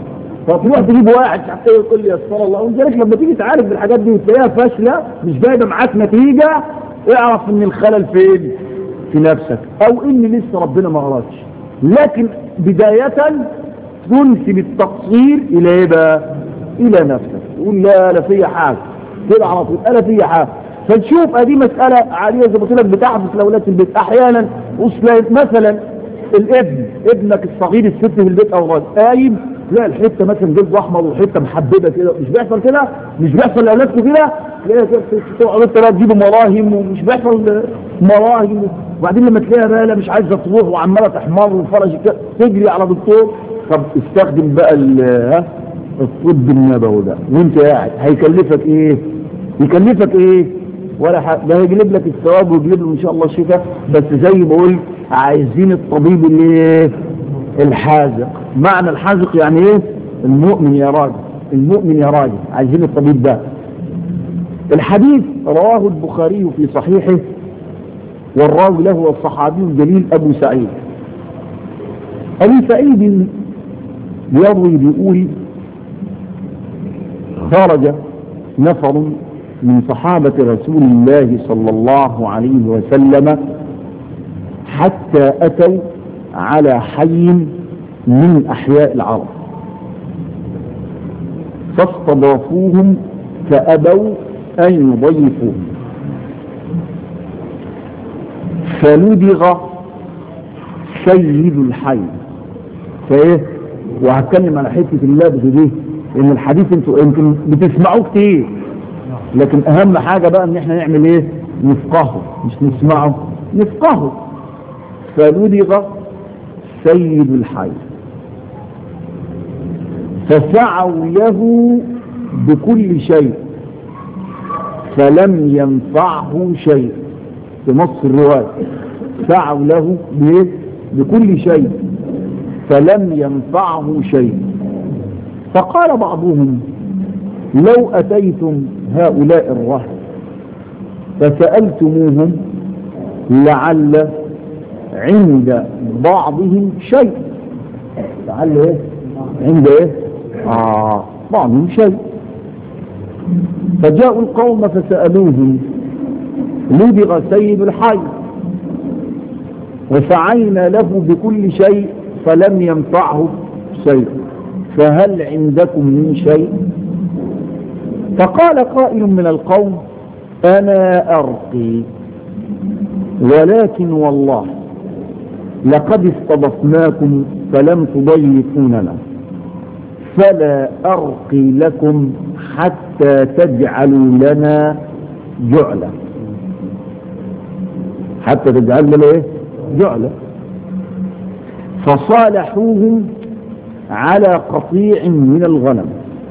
فتروح تجيب واحد حتى يقول لي يسر الله ولذلك لما تيجي تعالج بالحاجات دي وتلاقيها فاشله مش جايبه معاك نتيجه اعرف ان الخلل فين في نفسك او ان لسه ربنا ما غلطش لكن بدايه تنسب التقصير الى ايه بقى الى نفسك تقول لا لا فيا حاجه كده على طول انا فيا حاجه فتشوف ادي مساله عاليه زي ما قلت لك بتحدث لاولاد البيت احيانا وصل مثلا الابن ابنك الصغير الست في البيت او الراجل قايم تلاقي الحته مثلا جلد احمر وحته محببه كده مش بيحصل كده مش بيحصل لاولادكم كده تلاقي تقعد انت بقى تجيب مراهم ومش بيحصل مراهم وبعدين لما تلاقيها بقى مش عايزه تروح وعماله تحمر وفرج كده تجري على دكتور طب استخدم بقى ها الطب النبوي ده وانت قاعد هيكلفك ايه يكلفك ايه ولا حاجه ده هيجلب لك الثواب ويجلب له ان شاء الله الشفاء بس زي ما بقول عايزين الطبيب اللي ايه الحاذق معنى الحاذق يعني ايه المؤمن يا راجل المؤمن يا راجل عايزين الطبيب ده الحديث رواه البخاري في صحيحه والراوي له الصحابي الجليل ابو سعيد ابو سعيد يروي بيقول خرج نفر من صحابة رسول الله صلى الله عليه وسلم حتى أتوا على حي من أحياء العرب فاستضافوهم فأبوا أن يضيفوهم فلدغ سيد الحي فايه وهتكلم على حته اللبس دي ان الحديث انتوا يمكن بتسمعوه كتير لكن اهم حاجه بقى ان احنا نعمل ايه نفقهه مش نسمعه نفقهه فلدغ سيد الحي فسعوا له بكل شيء فلم ينفعه شيء في نص الرواية سعوا له بإيه؟ بكل شيء فلم ينفعه شيء فقال بعضهم لو أتيتم هؤلاء الرهن فسألتموهم لعل عند بعضهم شيء لعل ايه عند ايه آه بعضهم شيء فجاءوا القوم فسألوهم لدغ سيد الحي وسعينا له بكل شيء فلم ينفعه شيء فهل عندكم من شيء فقال قائل من القوم أنا أرقي ولكن والله لقد استضفناكم فلم تضيفوننا فلا أرقي لكم حتى تجعلوا لنا جعلة حتى تجعلوا لنا ايه جعلة فصالحوهم على قطيع من الغنم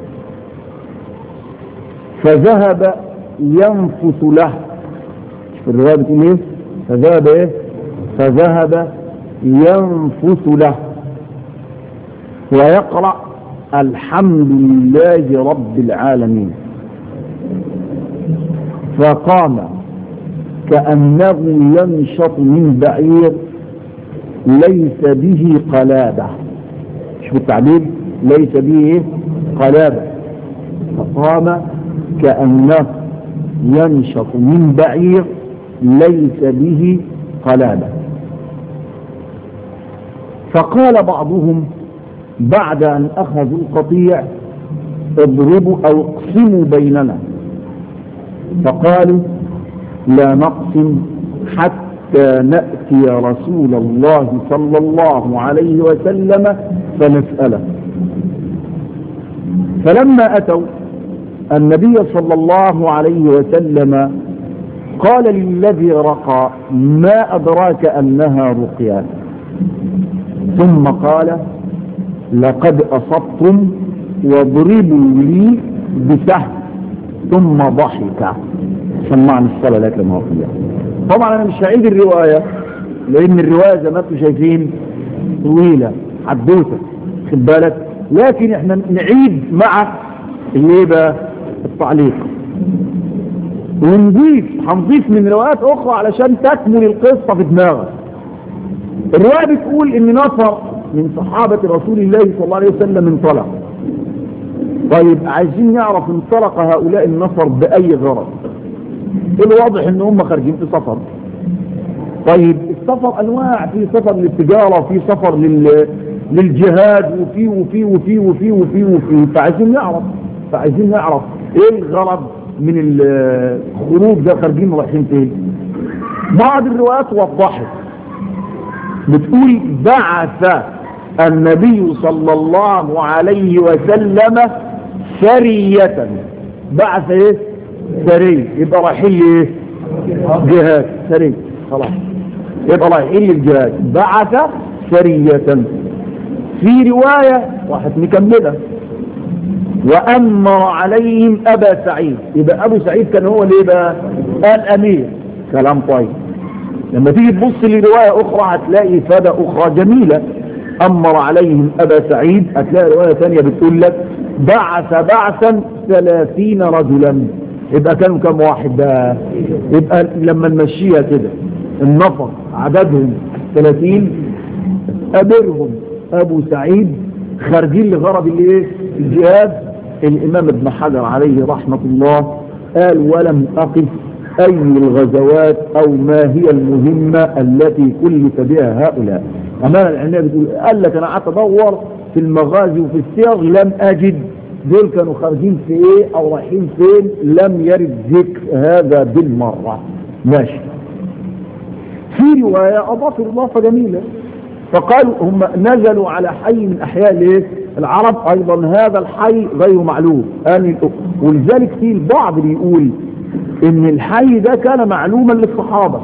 فذهب ينفث له في الرواية بتقول ايه فذهب ايه فذهب ينفث له ويقرأ الحمد لله رب العالمين فقام كأنه ينشط من بعير ليس به قلابة شوف التعبير ليس به ايه قلابة فقام كأنه ينشط من بعير ليس به قلابة فقال بعضهم بعد أن أخذوا القطيع اضربوا أو اقسموا بيننا فقالوا لا نقسم حتى نأتي رسول الله صلى الله عليه وسلم فنسأله فلما أتوا النبي صلى الله عليه وسلم قال للذي رقى ما أدراك أنها رقيا ثم قال لقد أصبتم واضربوا لي بسهم ثم ضحك سمعني الصلاة لك لما فيها طبعا أنا مش هعيد الرواية لأن الرواية زي ما انتم شايفين طويلة حدوثة خد بالك لكن احنا نعيد مع الايه بقى التعليق ونضيف هنضيف من روايات اخرى علشان تكمل القصة في دماغك الرواية بتقول ان نفر من صحابة رسول الله صلى الله عليه وسلم انطلق طيب عايزين نعرف انطلق هؤلاء النفر بأي غرض الواضح ان هم خارجين في سفر طيب السفر انواع في سفر للتجارة وفي سفر لل... للجهاد وفي وفي وفي وفي وفي وفي فعايزين نعرف فعايزين نعرف ايه الغرض من الخروج ده خارجين رايحين فين بعض الروايات وضحت بتقول بعث النبي صلى الله عليه وسلم سرية بعث ايه سرية يبقى رايحين ايه جهاد سرية خلاص يبقى رايحين للجهاد بعث سرية في رواية راحت مكملة وأمر عليهم أبا سعيد يبقى أبو سعيد كان هو ليه بقى الأمير كلام طيب لما تيجي تبص لرواية أخرى هتلاقي إفادة أخرى جميلة أمر عليهم أبا سعيد هتلاقي رواية ثانية بتقول لك بعث بعثا ثلاثين رجلا يبقى كانوا كم واحد بقى يبقى لما نمشيها كده النفر عددهم ثلاثين أمرهم أبو سعيد خارجين لغرض الايه الجهاد الإمام ابن حجر عليه رحمة الله قال ولم أقف أي الغزوات أو ما هي المهمة التي كلف بها هؤلاء أمام العناية بتقول قال لك أنا قعدت أدور في المغازي وفي السير لم أجد دول كانوا خارجين في إيه أو رايحين فين لم يرد ذكر هذا بالمرة ماشي في رواية أضافوا إضافة جميلة فقالوا هم نزلوا على حي من أحياء الايه العرب أيضا هذا الحي غير معلوم ولذلك في البعض بيقول ان الحي ده كان معلوما للصحابة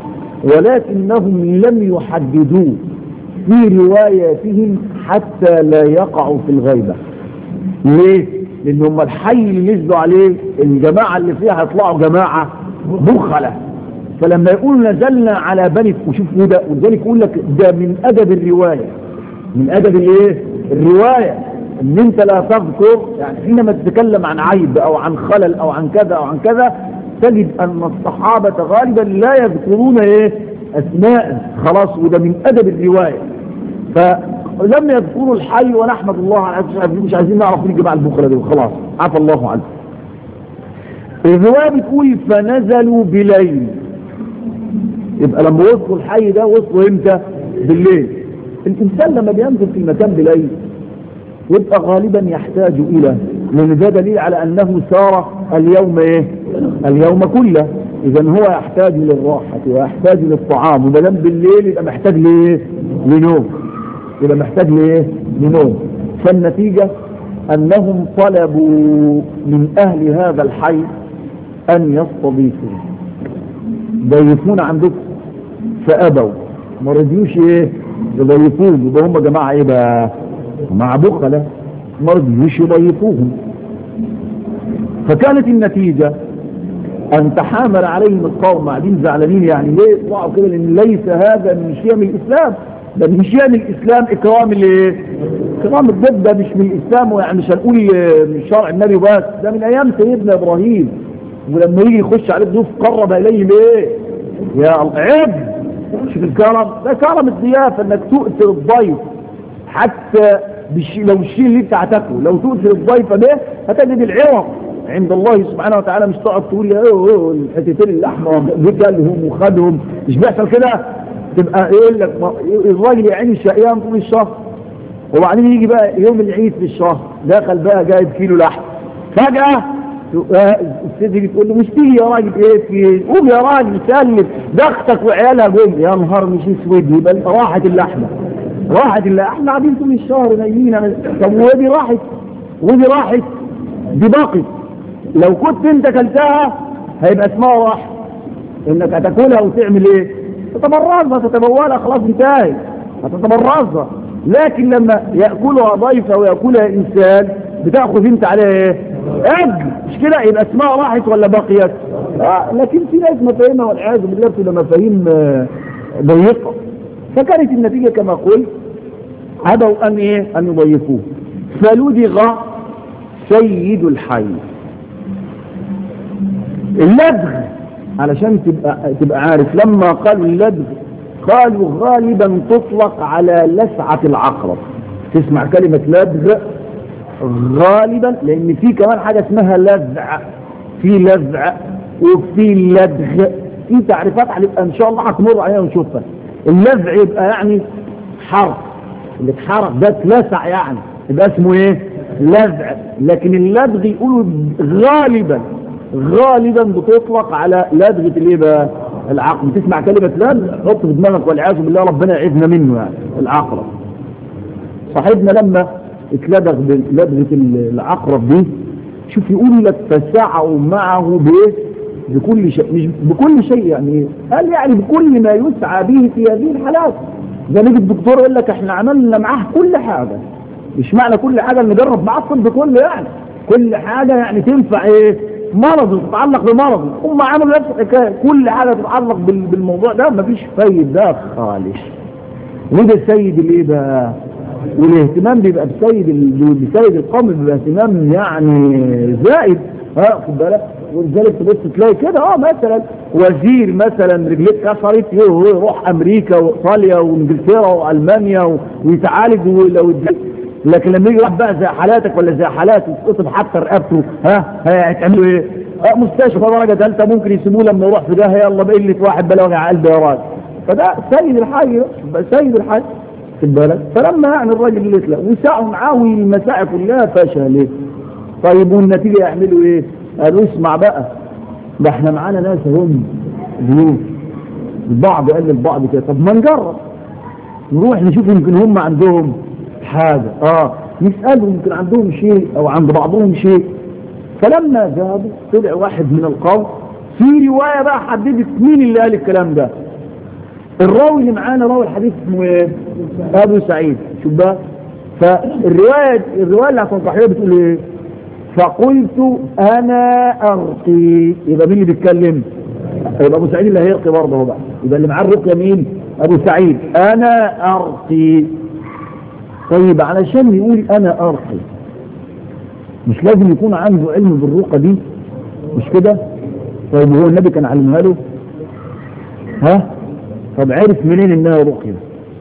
ولكنهم لم يحددوه في رواياتهم حتى لا يقعوا في الغيبة ليه؟ لان هم الحي اللي نزلوا عليه الجماعة اللي فيها هيطلعوا جماعة بخلة فلما يقولوا نزلنا على بني وشوف ده ولذلك يقول لك ده من ادب الرواية من ادب الايه الرواية ان انت لا تذكر يعني حينما تتكلم عن عيب او عن خلل او عن كذا او عن كذا تجد ان الصحابة غالبا لا يذكرون ايه اسماء خلاص وده من ادب الرواية فلم يذكروا الحي ونحمد الله على مش عايزين نعرف نيجي مع البخرة دي خلاص عفى الله عنه الرواية بتقول فنزلوا بليل يبقى لما وصلوا الحي ده وصلوا امتى بالليل الانسان لما بينزل في مكان بليل يبقى غالبا يحتاج الى لان ده دليل على انه سار اليوم ايه اليوم كله اذا هو يحتاج للراحة ويحتاج للطعام وما دام بالليل يبقى محتاج لايه لنوم يبقى محتاج لايه لنوم فالنتيجة انهم طلبوا من اهل هذا الحي ان يستضيفوا ضيفونا عندكم فابوا ما رضيوش ايه يضيفوهم يبقى هم جماعه ايه بقى مع بخله ما رضيوش يضيفوهم فكانت النتيجه ان تحامل عليهم القوم قاعدين زعلانين يعني ليه يطلعوا كده لان ليس هذا من شيم الاسلام ده من شيم الاسلام اكرام الايه اكرام الضد ده مش من الاسلام يعني مش هنقول من شرع النبي بس ده من ايام سيدنا ابراهيم ولما يجي يخش عليه ضيوف قرب اليه بايه يا الله عيب شوف الكرم ده كرم الضيافه انك تؤثر الضيف حتى بشي لو الشيء اللي انت هتاكله لو تؤثر الضيف به هتجد العوض عند الله سبحانه وتعالى مش تقعد تقول يا الحتتين اللحمه جالهم وخدهم مش بيحصل كده تبقى يقول لك الراجل يا عيني شقيان طول الشهر وبعدين يجي بقى يوم العيد في الشهر دخل بقى جايب كيلو لحم فجأة الست دي تقول له مش تيجي يا راجل ايه في قوم يا راجل سلم ده اختك وعيالها جم يا نهار مش اسود يبقى راحت اللحمه راحت اللحمه احنا قاعدين طول الشهر نايمين طب ودي راحت ودي راحت دي باقي لو كنت انت اكلتها هيبقى اسمها راحت انك هتاكلها وتعمل ايه تتبرزها تتبولها خلاص انتهت هتتبرزها لكن لما ياكلها ضيفه وياكلها انسان بتاخذ انت عليها ايه اجل مش كده يبقى اسمها راحت ولا بقيت آه لكن في ناس مفاهيمها والعياذ بالله بتبقى مفاهيم آه ضيقه فكانت النتيجه كما قلت ابوا ان ايه ان يضيفوه فلدغ سيد الحي اللدغ علشان تبقى تبقى عارف لما قالوا اللدغ قالوا غالبا تطلق على لسعة العقرب تسمع كلمة لدغ غالبا لان في كمان حاجة اسمها لذع في لذع وفي لدغ في تعريفات هنبقى ان شاء الله هتمر عليها ونشوفها اللذع يبقى يعني حرف اللي اتحرك ده اتلسع يعني يبقى اسمه ايه لذع لكن اللدغ يقولوا غالبا غالبا بتطلق على لدغة الايه بقى العقل تسمع كلمة لدغ حط في دماغك والعياذ بالله ربنا يعيذنا منه يعني العقرب صاحبنا لما اتلدغ بلدغة العقرب دي شوف يقول لك فسعوا معه بايه بكل شيء مش بكل شيء يعني قال يعني بكل ما يسعى به في هذه الحالات ده نيجي الدكتور يقول لك احنا عملنا معاه كل حاجة مش معنى كل حاجة نجرب معاه الطب كله يعني كل حاجة يعني تنفع ايه مرض تتعلق بمرض هم عملوا نفس الحكايه كل حاجة تتعلق بالموضوع ده مفيش فايد ده خالص وده السيد الايه بقى والاهتمام بيبقى بسيد بسيد القوم بيبقى اهتمام يعني زائد ها خد بالك ولذلك تبص تلاقي كده اه مثلا وزير مثلا رجليه اتكسرت يروح امريكا وايطاليا وانجلترا والمانيا ويتعالج ولو لكن لما يجي واحد بقى زي حالاتك ولا زي حالاتي يتقطب حتى رقبته ها هيعملوا ايه؟ اه مستشفى درجه ثالثه ممكن يسيبوه لما يروح في ده يلا بقله واحد بلا وجع قلب يا راجل فده سيد الحاج سيد الحاج خد بالك فلما يعني الراجل اللي يطلع وسعوا معاه المساعي كلها فشلت طيب والنتيجه يعملوا ايه؟ قالوا اسمع بقى ده احنا معانا ناس هم ضيوف البعض قال للبعض كده طب ما نجرب نروح نشوف يمكن هم عندهم حاجة اه نسألهم يمكن عندهم شيء او عند بعضهم شيء فلما ذهبوا طلع واحد من القوم في رواية بقى حددت مين اللي قال الكلام ده الراوي اللي معانا راوي الحديث اسمه ايه ابو سعيد شوف بقى فالرواية الرواية اللي هتكون صحيحة بتقول ايه فقلت انا ارقي يبقى مين اللي بيتكلم يبقى ابو سعيد اللي هيرقي برضه هو بقى يبقى اللي معاه الرقية مين ابو سعيد انا ارقي طيب علشان يقول انا ارقي مش لازم يكون عنده علم بالرقى دي مش كده طيب هو النبي كان علمها له ها طب عرف منين انها رقية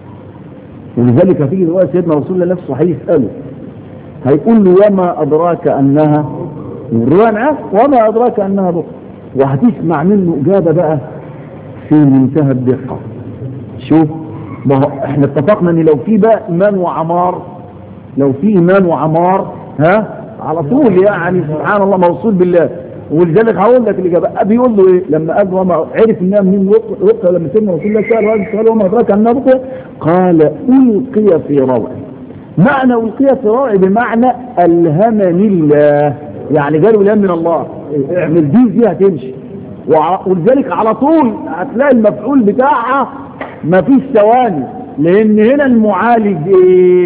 ولذلك في رواية سيدنا رسول الله نفسه هيسأله هيقول له وما أدراك أنها الرواية معاه وما أدراك أنها رقية وهتسمع منه إجابة بقى في منتهى الدقة شوف ما هو احنا اتفقنا ان لو في بقى ايمان وعمار لو في ايمان وعمار ها على طول يعني سبحان الله موصول بالله ولذلك هقول لك الاجابه بيقول له ايه لما قال وما عرف انها منين رقيه لما سيدنا رسول الله سال هذا السؤال وما ادراك انها رقيه قال القي في روعي معنى القي في روعي بمعنى الهمني الله يعني جاله الهام من الله اعمل دي دي هتمشي ولذلك على طول هتلاقي المفعول بتاعها ما فيش ثواني لان هنا المعالج ايه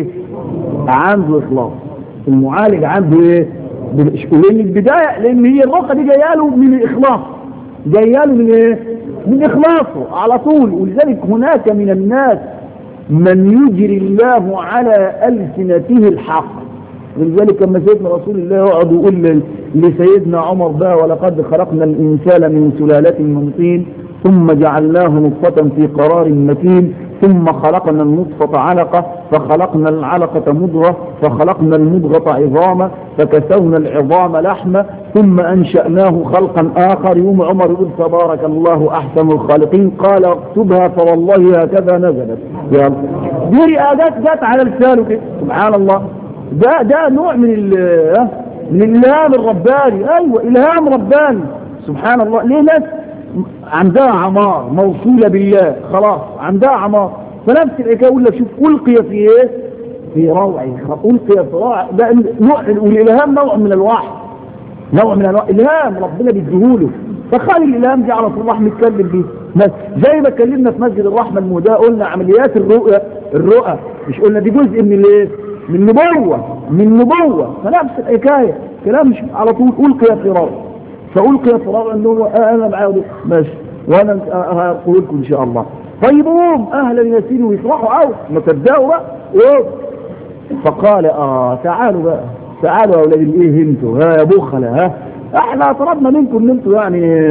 عنده اخلاص المعالج عنده ايه لان البداية لان هي الرقة دي جايه له من الاخلاص جايه له من ايه من اخلاصه على طول ولذلك هناك من الناس من يجري الله على ألسنته الحق ولذلك لما سيدنا رسول الله يقعد يقول لسيدنا عمر بقى ولقد خلقنا الإنسان من سلالة من طين ثم جعلناه نطفة في قرار مكين ثم خلقنا النطفة علقة فخلقنا العلقة مضغة فخلقنا المضغة عظاما فكسونا العظام لحمة ثم أنشأناه خلقا آخر يوم عمر يقول تبارك الله أحسن الخالقين قال اكتبها فوالله هكذا نزلت يا دي رئادات جت على لسانه كده سبحان الله ده ده نوع من ال من الإلهام الرباني أيوة إلهام رباني سبحان الله ليه ناس عندها عمار موصولة بالله خلاص عندها عمار فنفس الحكايه يقول لك شوف ألقي في إيه في روعي ألقي في روعي ده نوع والإلهام نوع من الوحي نوع من الوحي إلهام ربنا بيديهوله فخلي الإلهام دي على طول الله نتكلم بيه بس زي ما اتكلمنا في مسجد الرحمة المهداة قلنا عمليات الرؤى الرؤى مش قلنا دي جزء من الايه من نبوة من نبوة فنفس الحكاية كلام مش على طول ألقي في روعي فألقي في روعي انه انا معاه ماشي وانا هقول لكم ان شاء الله طيب قوم اهلا يا سيدي ويفرحوا قوي ما تبداوا بقى قوم فقال اه تعالوا بقى تعالوا يا اولاد الايه انتوا ها يا بخلة ها احنا طلبنا منكم ان انتوا يعني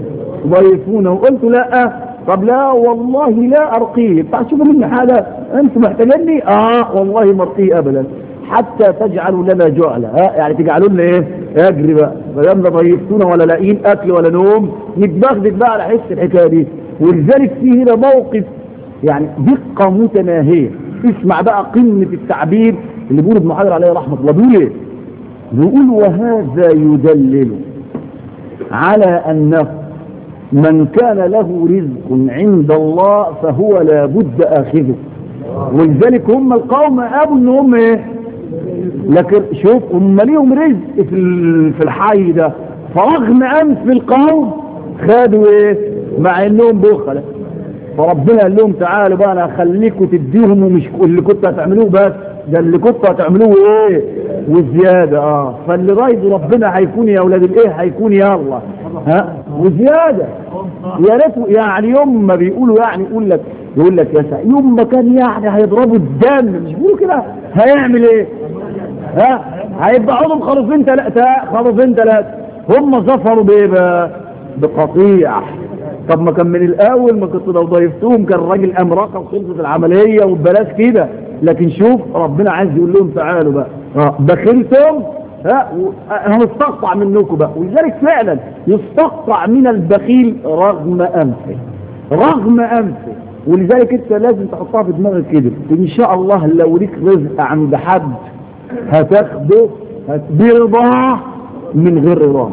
ضيفونا وقلت لا طب لا والله لا ارقيه تشوفوا مني حاجة انتوا محتاجيني اه والله ما ارقيه ابدا حتى تجعلوا لنا جعلة ها يعني تجعلوا لنا ايه اجري بقى ما دام لا ضيفتونا ولا لاقيين اكل ولا نوم نتبغدد بقى على حس الحكايه دي ولذلك في هنا موقف يعني دقه متناهيه اسمع بقى قمه التعبير اللي بيقول ابن حجر عليه رحمه الله بيقول ايه؟ بيقول وهذا يدلل على انه من كان له رزق عند الله فهو لابد اخذه ولذلك هم القوم ابوا ان هم ايه لكن شوف هم ليهم رزق في ال- في الحي ده فرغم انف القوم خدوا ايه مع انهم بخلة فربنا قال لهم تعالوا بقى انا هخليكم تديهم ومش اللي كنتوا هتعملوه بس ده اللي كنتوا هتعملوه ايه وزيادة اه فاللي رايد ربنا هيكون يا اولاد الايه هيكون يا الله ها وزيادة يا ريت يعني يوم ما بيقولوا يعني يقول لك يقول لك يا سعيد يوم ما كان يعني هيضربوا الدم مش بيقولوا كده هيعمل ايه ها هيبقى عضو خروفين ثلاثة خروفين ثلاثة هم ظفروا بايه بقى بقطيع طب ما كان من الاول ما كنت لو ضيفتوهم كان الراجل قام رقم خلصت العمليه وببلاش كده لكن شوف ربنا عايز يقول لهم تعالوا بقى اه بخلتم ها و- هنستقطع منكم بقى ولذلك فعلا يستقطع من البخيل رغم انفه رغم انفه ولذلك انت لازم تحطها في دماغك كده ان شاء الله لو ليك رزق عند حد هتاخده هت- برضاه من غير رضاه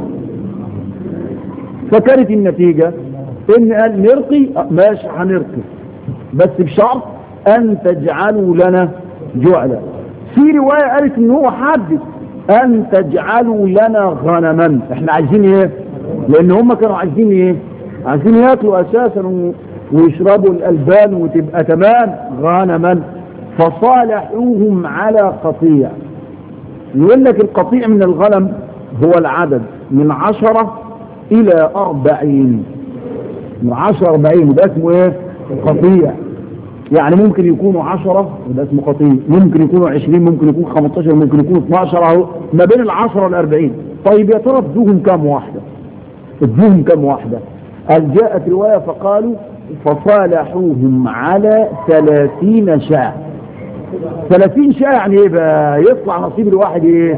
فكانت النتيجة ان قال نرقي آه، ماشي هنرقي بس بشرط ان تجعلوا لنا جعلا في رواية قالت ان هو حدد ان تجعلوا لنا غنما احنا عايزين ايه لان هم كانوا عايزين ايه عايزين ياكلوا اساسا و- ويشربوا الالبان وتبقى تمام غنما فصالحوهم على قطيع يقول لك القطيع من الغنم هو العدد من عشرة إلى أربعين من عشرة أربعين وده اسمه إيه؟ قطيع يعني ممكن يكونوا عشرة وده اسمه قطيع ممكن يكونوا عشرين ممكن يكون خمستاشر ممكن يكونوا اتناشر أهو ما بين العشرة والأربعين طيب يا ترى ادوهم كام واحدة؟ ادوهم كام واحدة؟ قال جاءت رواية فقالوا فصالحوهم على ثلاثين شاة 30 شاة يعني ايه بقى يطلع نصيب الواحد ايه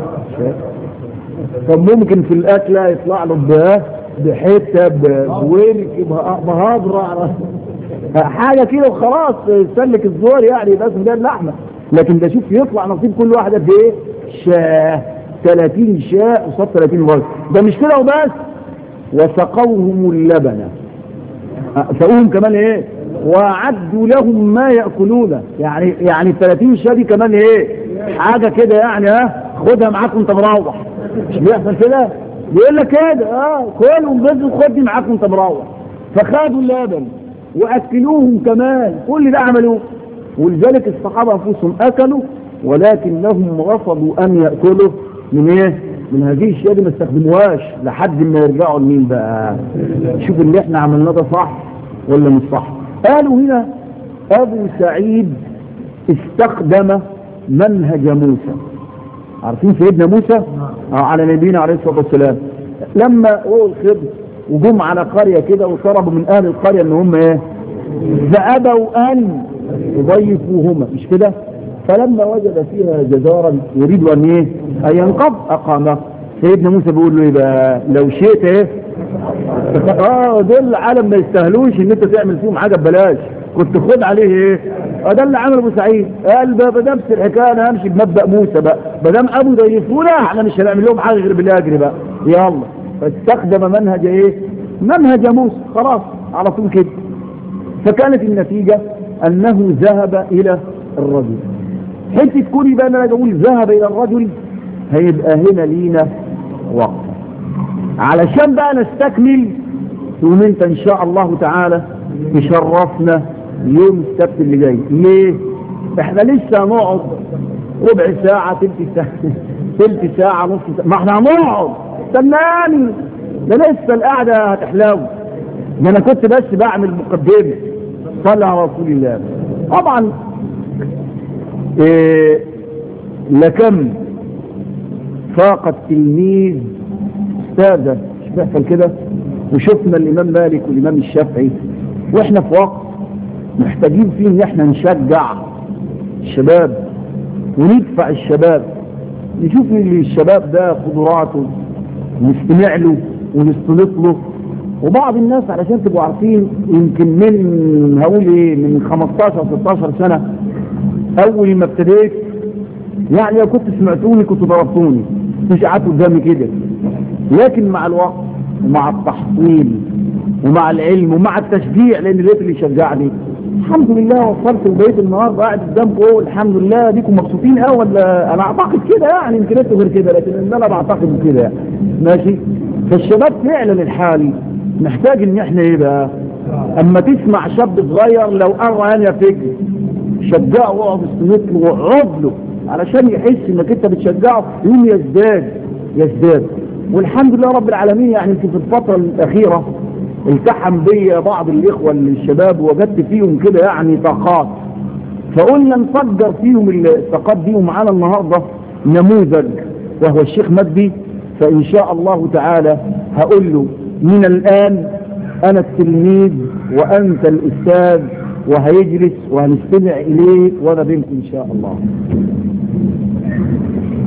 طب ممكن في الاكله يطلع له ب- بحته بورك بهضره حاجه كده وخلاص يسلك الزور يعني يبقى اسمه ده اللحمه لكن ده شوف يطلع نصيب كل واحده بايه شاه 30 شاه قصاد 30 رجل ده مش كده وبس وسقوهم اللبن سقوهم كمان ايه وأعدوا لهم ما يأكلون يعني يعني ال 30 شادي كمان ايه حاجة كده يعني ها خدها معاك وانت مروح مش بيحصل كده بيقول لك كده اه كلهم بس وخد دي معاك وانت مروح فخدوا اللبن واكلوهم كمان كل ده عملوه ولذلك الصحابة انفسهم اكلوا ولكنهم رفضوا ان يأكلوا من ايه من هذه الشيء دي ما استخدموهاش لحد ما يرجعوا لمين بقى شوف اللي احنا عملناه ده صح ولا مش صح قالوا هنا ابو سعيد استخدم منهج موسى عارفين سيدنا موسى آه على نبينا عليه الصلاه والسلام لما هو الخضر وجم على قريه كده وطلبوا من اهل القريه ان هم ايه فابوا ان يضيفوهما مش كده فلما وجد فيها جدارا يريد ان ايه ان ينقض اقامه سيدنا موسى بيقول له ايه بقى لو شئت ايه اه دول العالم ما يستاهلوش ان انت تعمل فيهم حاجه ببلاش كنت خد عليه ايه اه ده اللي عمل ابو سعيد قال بقى ما نفس الحكايه انا همشي بمبدا موسى بقى ما دام ابو ضيفونا احنا مش هنعمل لهم حاجه غير بالاجر بقى يلا فاستخدم منهج ايه منهج موسى خلاص على طول كده فكانت النتيجه انه ذهب الى الرجل حته كوني بقى انا اقول ذهب الى الرجل هيبقى هنا لينا وقت علشان بقى نستكمل تقوم انت ان شاء الله تعالى تشرفنا يوم السبت اللي جاي ليه احنا لسه هنقعد ربع ساعة تلت ساعة تلت ساعة نص ساعة ما احنا هنقعد استناني ده لسه القعدة هتحلو ده انا كنت بس بعمل مقدمة صلى على رسول الله طبعا إيه لكم فاق التلميذ استاذة مش بيحصل كده وشفنا الامام مالك والامام الشافعي واحنا في وقت محتاجين فيه ان احنا نشجع الشباب وندفع الشباب نشوف اللي الشباب ده قدراته نستمع له ونستلط له وبعض الناس علشان تبقوا عارفين يمكن من هقول ايه من 15 16 سنه اول ما ابتديت يعني لو كنت سمعتوني كنت ضربتوني مش قعدت قدامي كده لكن مع الوقت ومع التحصيل ومع العلم ومع التشجيع لان لقيت اللي يشجعني الحمد لله وصلت وبقيت النهارده قاعد قدامكم الحمد لله ديكم مبسوطين قوي ولا انا اعتقد كده يعني يمكن انتوا غير كده لكن ان انا بعتقد كده يعني ماشي فالشباب فعلا الحالي محتاج ان احنا ايه بقى اما تسمع شاب صغير لو قرى انا فكر شجعه واقعد استمت له واقعد له علشان يحس انك انت بتشجعه يوم يزداد يزداد والحمد لله رب العالمين يعني في الفترة الأخيرة التحم بي بعض الإخوة الشباب وجدت فيهم كده يعني طاقات فقلنا نفجر فيهم الطاقات دي ومعانا النهاردة نموذج وهو الشيخ مجدي فإن شاء الله تعالى هقول له من الآن أنا التلميذ وأنت الأستاذ وهيجلس وهنستمع إليه وأنا بينكم إن شاء الله